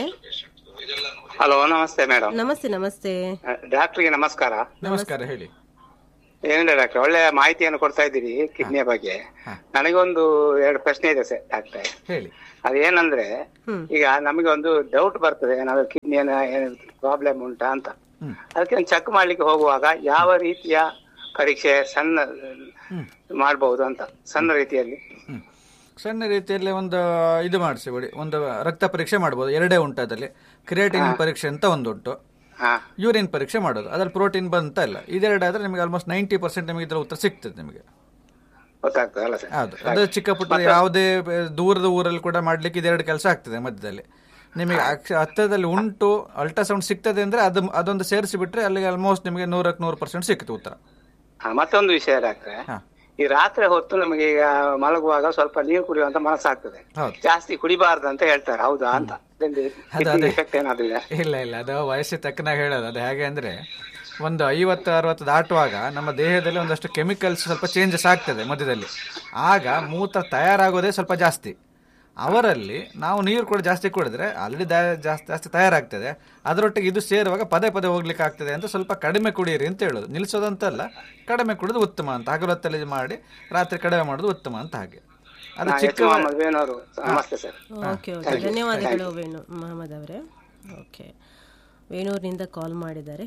ಹಲೋ ನಮಸ್ತೆ ಮೇಡಮ್ ನಮಸ್ತೆ ನಮಸ್ತೆ ಡಾಕ್ಟ್ರಿಗೆ ನಮಸ್ಕಾರ ನಮಸ್ಕಾರ ಹೇಳಿ ಏನಿಲ್ಲ ಡಾಕ್ಟರ್ ಒಳ್ಳೆ ಮಾಹಿತಿಯನ್ನು ಕೊಡ್ತಾ ಇದ್ದೀರಿ ಕಿಡ್ನಿಯ ಬಗ್ಗೆ ನನಗೊಂದು ಎರಡು ಪ್ರಶ್ನೆ ಇದೆ ಸರ್ ಡಾಕ್ಟ್ರೆ ಹೇಳಿ ಅದೇನಂದ್ರೆ ಈಗ ನಮಗೆ ಒಂದು ಡೌಟ್ ಬರ್ತದೆ ಏನಾದ್ರು ಕಿಡ್ನಿಯ ಪ್ರಾಬ್ಲಮ್ ಉಂಟಾ ಅಂತ ಅದಕ್ಕೆ ಒಂದು ಚೆಕ್ ಮಾಡ್ಲಿಕ್ಕೆ ಹೋಗುವಾಗ ಯಾವ ರೀತಿಯ ಪರೀಕ್ಷೆ ಸಣ್ಣ ಮಾಡಬಹುದು ಅಂತ ಸಣ್ಣ ರೀತಿಯಲ್ಲಿ ಹ್ಮ್. ಸಣ್ಣ ರೀತಿಯಲ್ಲಿ ಒಂದು ಇದು ಮಾಡಿಸಿ ಬಿಡಿ ಒಂದು ರಕ್ತ ಪರೀಕ್ಷೆ ಮಾಡ್ಬೋದು ಎರಡೇ ಉಂಟು ಅದರಲ್ಲಿ ಕ್ರಿಯೇಟಿನ್ ಪರೀಕ್ಷೆ ಅಂತ ಒಂದು ಉಂಟು ಹಾ ಯೂರಿನ್ ಪರೀಕ್ಷೆ ಮಾಡೋದು ಅದ್ರಲ್ಲಿ ಪ್ರೋಟೀನ್ ಬಂತ ಇಲ್ಲ ಇದೆರಡಾದ್ರೆ ನಿಮಗೆ ಆಲ್ಮೋಸ್ಟ್ ನೈಂಟಿ ಪರ್ಸೆಂಟ್ ನಿಮಗೆ ಇದರ ಉತ್ತರ ಸಿಗ್ತದೆ ನಿಮಗೆ ಗೊತ್ತಾಗ್ತದೆ ಅಲ್ಲ ಸರ್ ಹೌದು ಅದು ಚಿಕ್ಕ ಪುಟ್ಟ ಯಾವುದೇ ಬೆ- ದೂರದ ಊರಲ್ಲಿ ಕೂಡ ಮಾಡ್ಲಿಕ್ಕೆ ಇದೆರಡು ಕೆಲಸ ಆಗ್ತದೆ ಮಧ್ಯದಲ್ಲಿ ನಿಮಗೆ ಅಕ್ಷ- ಹತ್ತಿರದಲ್ಲಿ ಉಂಟು ಅಲ್ಟ್ರಾಸೌಂಡ್ ಸಿಗ್ತದೆ ಅಂದ್ರೆ ಅದು ಅದೊಂದು ಸೇರಿಸಿ ಬಿಟ್ರೆ ಅಲ್ಲಿಗೆ ಆಲ್ಮೋಸ್ಟ್ ನಿಮಗೆ ನೂರಕ್ಕೆ ನೂರು ಪರ್ಸೆಂಟ್ ಸಿಕ್ತು ಉತ್ತರ ಹಾ, ಮತ್ತೊಂದು ವಿಷಯ ಡಾಕ್ಟ್ರೆ ಹಾ. ಈ ರಾತ್ರಿ ಹೊತ್ತು ನಮಗೆ ಈಗ ಮಲಗುವಾಗ ಸ್ವಲ್ಪ ನೀರು ಕುಡಿಯುವಂತ ಮನಸ್ಸಾಗ್ತದೆ ಹೌದು. ಜಾಸ್ತಿ ಕುಡಿಬಾರ್ದು ಅಂತ ಹೇಳ್ತಾರೆ ಹೌದಾ ಅಂತ ಅದು ಅದೇ. ಎಫೆಕ್ಟ್ ಏನಾದ್ರು ಇದೆ ಇಲ್ಲ ಇಲ್ಲ ಅದು ವಯಸ್ಸಿಗೆ ತಕ್ಕನಾಗ ಹೇಳೋದು ಅದು ಹೇಗೆ ಅಂದ್ರೆ ಒಂದು ಐವತ್ತು ಅರವತ್ತು ದಾಟುವಾಗ ನಮ್ಮ ದೇಹದಲ್ಲಿ ಒಂದಷ್ಟು ಕೆಮಿಕಲ್ಸ್ ಸ್ವಲ್ಪ ಚೇಂಜಸ್ ಆಗ್ತದೆ ಮಧ್ಯದಲ್ಲಿ ಆಗ ಮೂತ್ರ ತಯಾರಾಗೋದೇ ಸ್ವಲ್ಪ ಜಾಸ್ತಿ ಅವರಲ್ಲಿ ನಾವು ನೀರು ಕೂಡ ಜಾಸ್ತಿ ಕುಡಿದ್ರೆ ಆಲ್ರೆಡಿ ಜಾಸ್ತಿ ಜಾಸ್ತಿ ತಯಾರಾಗ್ತದೆ ಅದರೊಟ್ಟಿಗೆ ಇದು ಸೇರುವಾಗ ಪದೇ ಪದೇ ಹೋಗ್ಲಿಕ್ಕೆ ಆಗ್ತದೆ ಅಂತ ಸ್ವಲ್ಪ ಕಡಿಮೆ ಕುಡಿಯಿರಿ ಅಂತ ಹೇಳೋದು ನಿಲ್ಸೋದಂತಲ್ಲ ಕಡಿಮೆ ಕುಡಿದು ಉತ್ತಮ ಅಂತ ಹಗಲೊತ್ತಲ್ಲಿ ಮಾಡಿ ರಾತ್ರಿ ಕಡಿಮೆ ಮಾಡೋದು ಉತ್ತಮ ಅಂತ ಹಾಗೆ ಅದು ಎಸ್ ಚಿಕ್ಕ ಮೊಹಮ್ಮದ್ ವೇಣೂರು ನಮಸ್ತೆ ಸರ್ ಓಕೆ ಓಕೆ ಧನ್ಯವಾದಗಳು ವೇಣು ಮಹಮ್ಮದ್ ಅವರೇ ಓಕೆ ವೇಣೂರಿನಿಂದ ಕಾಲ್ ಮಾಡಿದ್ದಾರೆ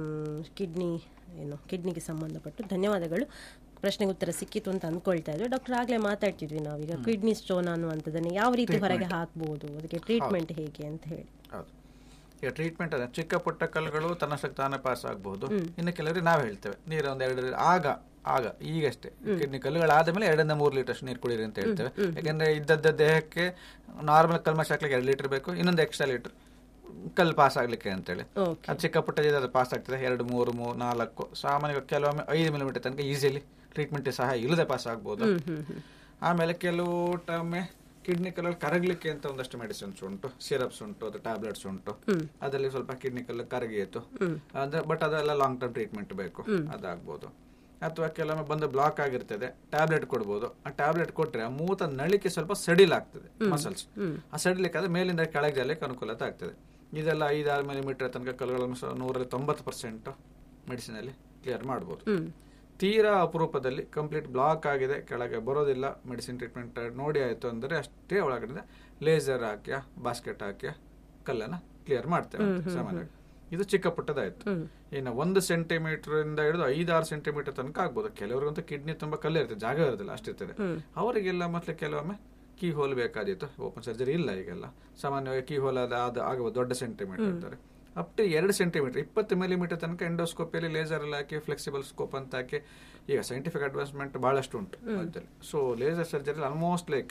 ಕಿಡ್ನಿ ಏನು ಕಿಡ್ನಿಗೆ ಸಂಬಂಧಪಟ್ಟು ಧನ್ಯವಾದಗಳು ಪ್ರಶ್ನೆಗೆ ಉತ್ತರ ಸಿಕ್ಕಿತು ಅಂತ ಅಂದ್ಕೊಳ್ತಾ ಇದ್ರು ಡಾಕ್ಟರ್ ಆಗಲೇ ಮಾತಾಡ್ತಿದ್ವಿ ನಾವೀಗ ಕಿಡ್ನಿ ಸ್ಟೋನ್ ಅನ್ನುವಂಥದ್ದನ್ನು ಯಾವ ರೀತಿ ಹೊರಗೆ ಹಾಕ್ಬೋದು ಅದಕ್ಕೆ ಟ್ರೀಟ್ಮೆಂಟ್ ಹೇಗೆ ಅಂತ ಹೇಳಿ ಹೌದು ಈಗ ಟ್ರೀಟ್ಮೆಂಟ್ ಅದೇ ಚಿಕ್ಕ ಪುಟ್ಟ ಕಲ್ಲುಗಳು ತನ್ನಷ್ಟಕ್ಕೆ ತಾನೇ ಪಾಸ್ ಆಗಬಹುದು ಇನ್ನು ಕೆಲವರಿಗೆ ನಾವು ಹೇಳ್ತೇವೆ ನೀರು ಒಂದು ಎರಡು ಆಗ ಆಗ ಈಗಷ್ಟೇ ಕಿಡ್ನಿ ಕಲ್ಲುಗಳಾದ ಮೇಲೆ ಎರಡರಿಂದ ಮೂರು ಲೀಟರ್ ನೀರು ಕುಡೀರಿ ಅಂತ ಹೇಳ್ತೇವೆ ಯಾಕಂದ್ರೆ ಇದ್ದದ್ದ ದೇಹಕ್ಕೆ ನಾರ್ಮಲ್ ಕಲ್ಮಶ ಹಾಕ್ಲಿಕ್ಕೆ ಎರಡು ಲೀಟರ್ ಬೇಕು ಇನ್ನೊಂದು ಎಕ್ಸ್ಟ್ರಾ ಲೀಟರ್ ಕಲ್ಲು ಪಾಸ್ ಆಗ್ಲಿಕ್ಕೆ ಅಂತೇಳಿ ಓಕೆ ಅದು ಚಿಕ್ಕ ಪುಟ್ಟ ಅದು ಪಾಸ್ ಆಗ್ತದೆ ಎರಡು ಮೂರು ಮೂರು ನಾಲ್ಕು ಸಾಮಾನ್ಯವಾಗಿ ಕೆಲವೊಮ್ಮೆ ಐದು ಮಿಲಿಮೀಟರ್ ತನಕ ಈಸಿಲಿ ಟ್ರೀಟ್ಮೆಂಟ್ ಸಹ ಇಲ್ಲದೆ ಪಾಸ್ ಆಗ್ಬೋದು ಆಮೇಲೆ ಕೆಲವು ಟೊಮ್ಮೆ ಕಿಡ್ನಿ ಕಲ್ಲಲ್ಲಿ ಕರಗಲಿಕ್ಕೆ ಅಂತ ಒಂದಷ್ಟು ಮೆಡಿಸಿನ್ಸ್ ಉಂಟು ಸಿರಪ್ಸ್ ಉಂಟು ಅದು ಟ್ಯಾಬ್ಲೆಟ್ಸ್ ಉಂಟು ಅದರಲ್ಲಿ ಸ್ವಲ್ಪ ಕಿಡ್ನಿ ಕಲ್ಲು ಕರಗಿಯಿತು ಅಂದ್ರೆ ಬಟ್ ಅದೆಲ್ಲ ಲಾಂಗ್ ಟರ್ಮ್ ಟ್ರೀಟ್ಮೆಂಟ್ ಬೇಕು ಅದಾಗ್ಬೋದು ಅಥವಾ ಕೆಲವೊಮ್ಮೆ ಬಂದು ಬ್ಲಾಕ್ ಆಗಿರ್ತದೆ ಟ್ಯಾಬ್ಲೆಟ್ ಕೊಡ್ಬೋದು ಆ ಟ್ಯಾಬ್ಲೆಟ್ ಕೊಟ್ರೆ ಆ ಮೂತ ನಳಿಕೆ ಸ್ವಲ್ಪ ಸಡಿಲ್ ಆಗ್ತದೆ ಮಸಲ್ಸ್ ಆ ಸಡಿಲಿಕ್ಕೆ ಆದ್ರೆ ಮೇಲಿಂದ ಕೆಳಗೆ ಜಲ್ಲಕ್ಕೆ ಅನುಕೂಲತೆ ಆಗ್ತದೆ ಇದೆಲ್ಲ ಐದಾರು ಮಿಲಿಮೀಟರ್ ತನಕ ಕಲ್ಲುಗಳನ್ನು ಸಹ ನೂರಲ್ಲಿ ತೊಂಬತ್ತು ಪರ್ಸೆಂಟ್ ಮೆಡಿಸಿನ್ ಅಲ್ಲಿ ಕ್ಲಿಯರ್ ಮಾಡ್ಬೋದು ತೀರಾ ಅಪರೂಪದಲ್ಲಿ ಕಂಪ್ಲೀಟ್ ಬ್ಲಾಕ್ ಆಗಿದೆ ಕೆಳಗೆ ಬರೋದಿಲ್ಲ ಮೆಡಿಸಿನ್ ಟ್ರೀಟ್ಮೆಂಟ್ ನೋಡಿ ಆಯ್ತು ಅಂದ್ರೆ ಅಷ್ಟೇ ಒಳಗಡೆ ಲೇಸರ್ ಹಾಕ್ಯ ಬಾಸ್ಕೆಟ್ ಹಾಕ್ಯ ಕಲ್ಲನ್ನ ಕ್ಲಿಯರ್ ಮಾಡ್ತೇವೆ ಸಾಮಾನ್ಯವಾಗಿ ಇದು ಚಿಕ್ಕ ಪುಟ್ಟದಾಯ್ತು ಇನ್ನು ಒಂದು ಸೆಂಟಿಮೀಟರ್ ಇಂದ ಹಿಡಿದು ಐದಾರು ಸೆಂಟಿಮೀಟರ್ ತನಕ ಆಗ್ಬೋದು ಕೆಲವರಿಗಂತೂ ಕಿಡ್ನಿ ತುಂಬಾ ಕಲ್ಲು ಇರ್ತದೆ ಜಾಗ ಇರೋದಿಲ್ಲ ಅಷ್ಟಿರ್ತದೆ ಅವರಿಗೆಲ್ಲ ಮತ್ತೆ ಕೆಲವೊಮ್ಮೆ ಕೀ ಹೋಲ್ ಬೇಕಾದಿತ್ತು ಓಪನ್ ಸರ್ಜರಿ ಇಲ್ಲ ಈಗೆಲ್ಲ ಸಾಮಾನ್ಯವಾಗಿ ಕೀ ಹೋಲ್ ಅದ ಅದು ಆಗಬಹುದು ದೊಡ್ಡ ಸೆಂಟಿಮೀಟರ್ ಅಂತಾರೆ ಅಪ್ ಟು ಎರಡು ಸೆಂಟಿಮೀಟರ್ ಇಪ್ಪತ್ತು ಮಿಲಿಮೀಟರ್ ತನಕ ಎಂಡೋಸ್ಕೋಪಿಯಲ್ಲಿ ಲೇಸರ್ ಎಲ್ಲ ಹಾಕಿ ಫ್ಲೆಕ್ಸಿಬಲ್ ಸ್ಕೋಪ್ ಅಂತ ಹಾಕಿ ಈಗ ಸೈಂಟಿಫಿಕ್ ಅಡ್ವಾನ್ಸ್ಮೆಂಟ್ ಬಹಳಷ್ಟು ಉಂಟು ಅದ್ರಲ್ಲಿ so laser surgery almost like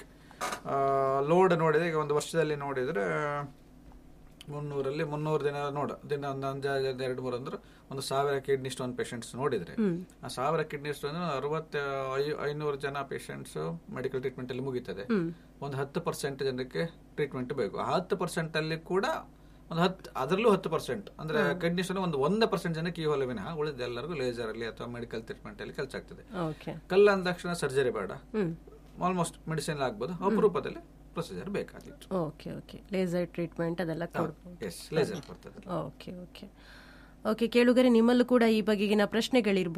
load ನೋಡಿದ್ರೆ ಈಗ ಒಂದು ವರ್ಷದಲ್ಲಿ ನೋಡಿದ್ರೆ ಮುನ್ನೂರಲ್ಲಿ ಮುನ್ನೂರು ದಿನ ನೋಡ ದಿನ ಒಂದು ಅಂದಾಜು ಎರಡು ಮೂರು ಅಂದ್ರೆ ಒಂದು ಸಾವಿರ ಕಿಡ್ನಿ ಸ್ಟೋನ್ ಪೇಷಂಟ್ಸ್ ನೋಡಿದ್ರೆ ಆ ಸಾವಿರ ಕಿಡ್ನಿ ಸ್ಟೋನ್ ಅರವತ್ತ ಐ- ಐನೂರು ಜನ ಪೇಷಂಟ್ಸ್ ಮೆಡಿಕಲ್ ಟ್ರೀಟ್ಮೆಂಟ್ ಅಲ್ಲಿ ಮುಗೀತದೆ ಒಂದು ಹತ್ತು ಪರ್ಸೆಂಟ್ ಜನಕ್ಕೆ ಟ್ರೀಟ್ಮೆಂಟ್ ಬೇಕು ಆ ಹತ್ತು ಪರ್ಸೆಂಟ್ ಅಲ್ಲಿ ಕೂಡ ಒಂದು ಹತ್ತು ಅದರಲ್ಲೂ ಹತ್ತು ಪರ್ಸೆಂಟ್ ಅಂದ್ರೆ ಕಿಡ್ನಿ ಸ್ಟೋನ್ ಒಂದು ಒಂದು ಪರ್ಸೆಂಟ್ ಜನಕ್ಕೆ ಈ ಹೊಲ ವಿನಃ ಉಳಿದ ಎಲ್ಲರಿಗೂ ಲೇಸರ್ ಅಲ್ಲಿ ಅಥವಾ ಮೆಡಿಕಲ್ ಟ್ರೀಟ್ಮೆಂಟ್ ಅಲ್ಲಿ ಕೆಲಸ ಆಗ್ತದೆ ಓಕೆ ಕಲ್ಲ ಅಂದ ತಕ್ಷಣ ಸರ್ಜರಿ ಬೇಡ ಹ್ಮ್ ಆಲ್ಮೋಸ್ಟ್ ಮೆಡಿಸಿನ್ ಆಗ್ಬೋದು ಅಪರೂಪದಲ್ಲಿ ಪ್ರೊಸೀಜರ್ ಬೇಕಾಗಿತ್ತು ಓಕೆ ಓಕೆ ಲೇಸರ್ ಟ್ರೀಟ್ಮೆಂಟ್ ಅದೆಲ್ಲ ಕೊಡ್ಬೋದು ಎಸ್ ಲೇಸರ್ ಬರ್ತದೆ ಓಕೆ ಓಕೆ ಓಕೆ ಕೇಳುಗರೆ ನಿಮ್ಮಲ್ಲೂ ಕೂಡ ಈ ಬಗೆಗಿನ ಪ್ರಶ್ನೆಗಳಿರ್ಬೋದು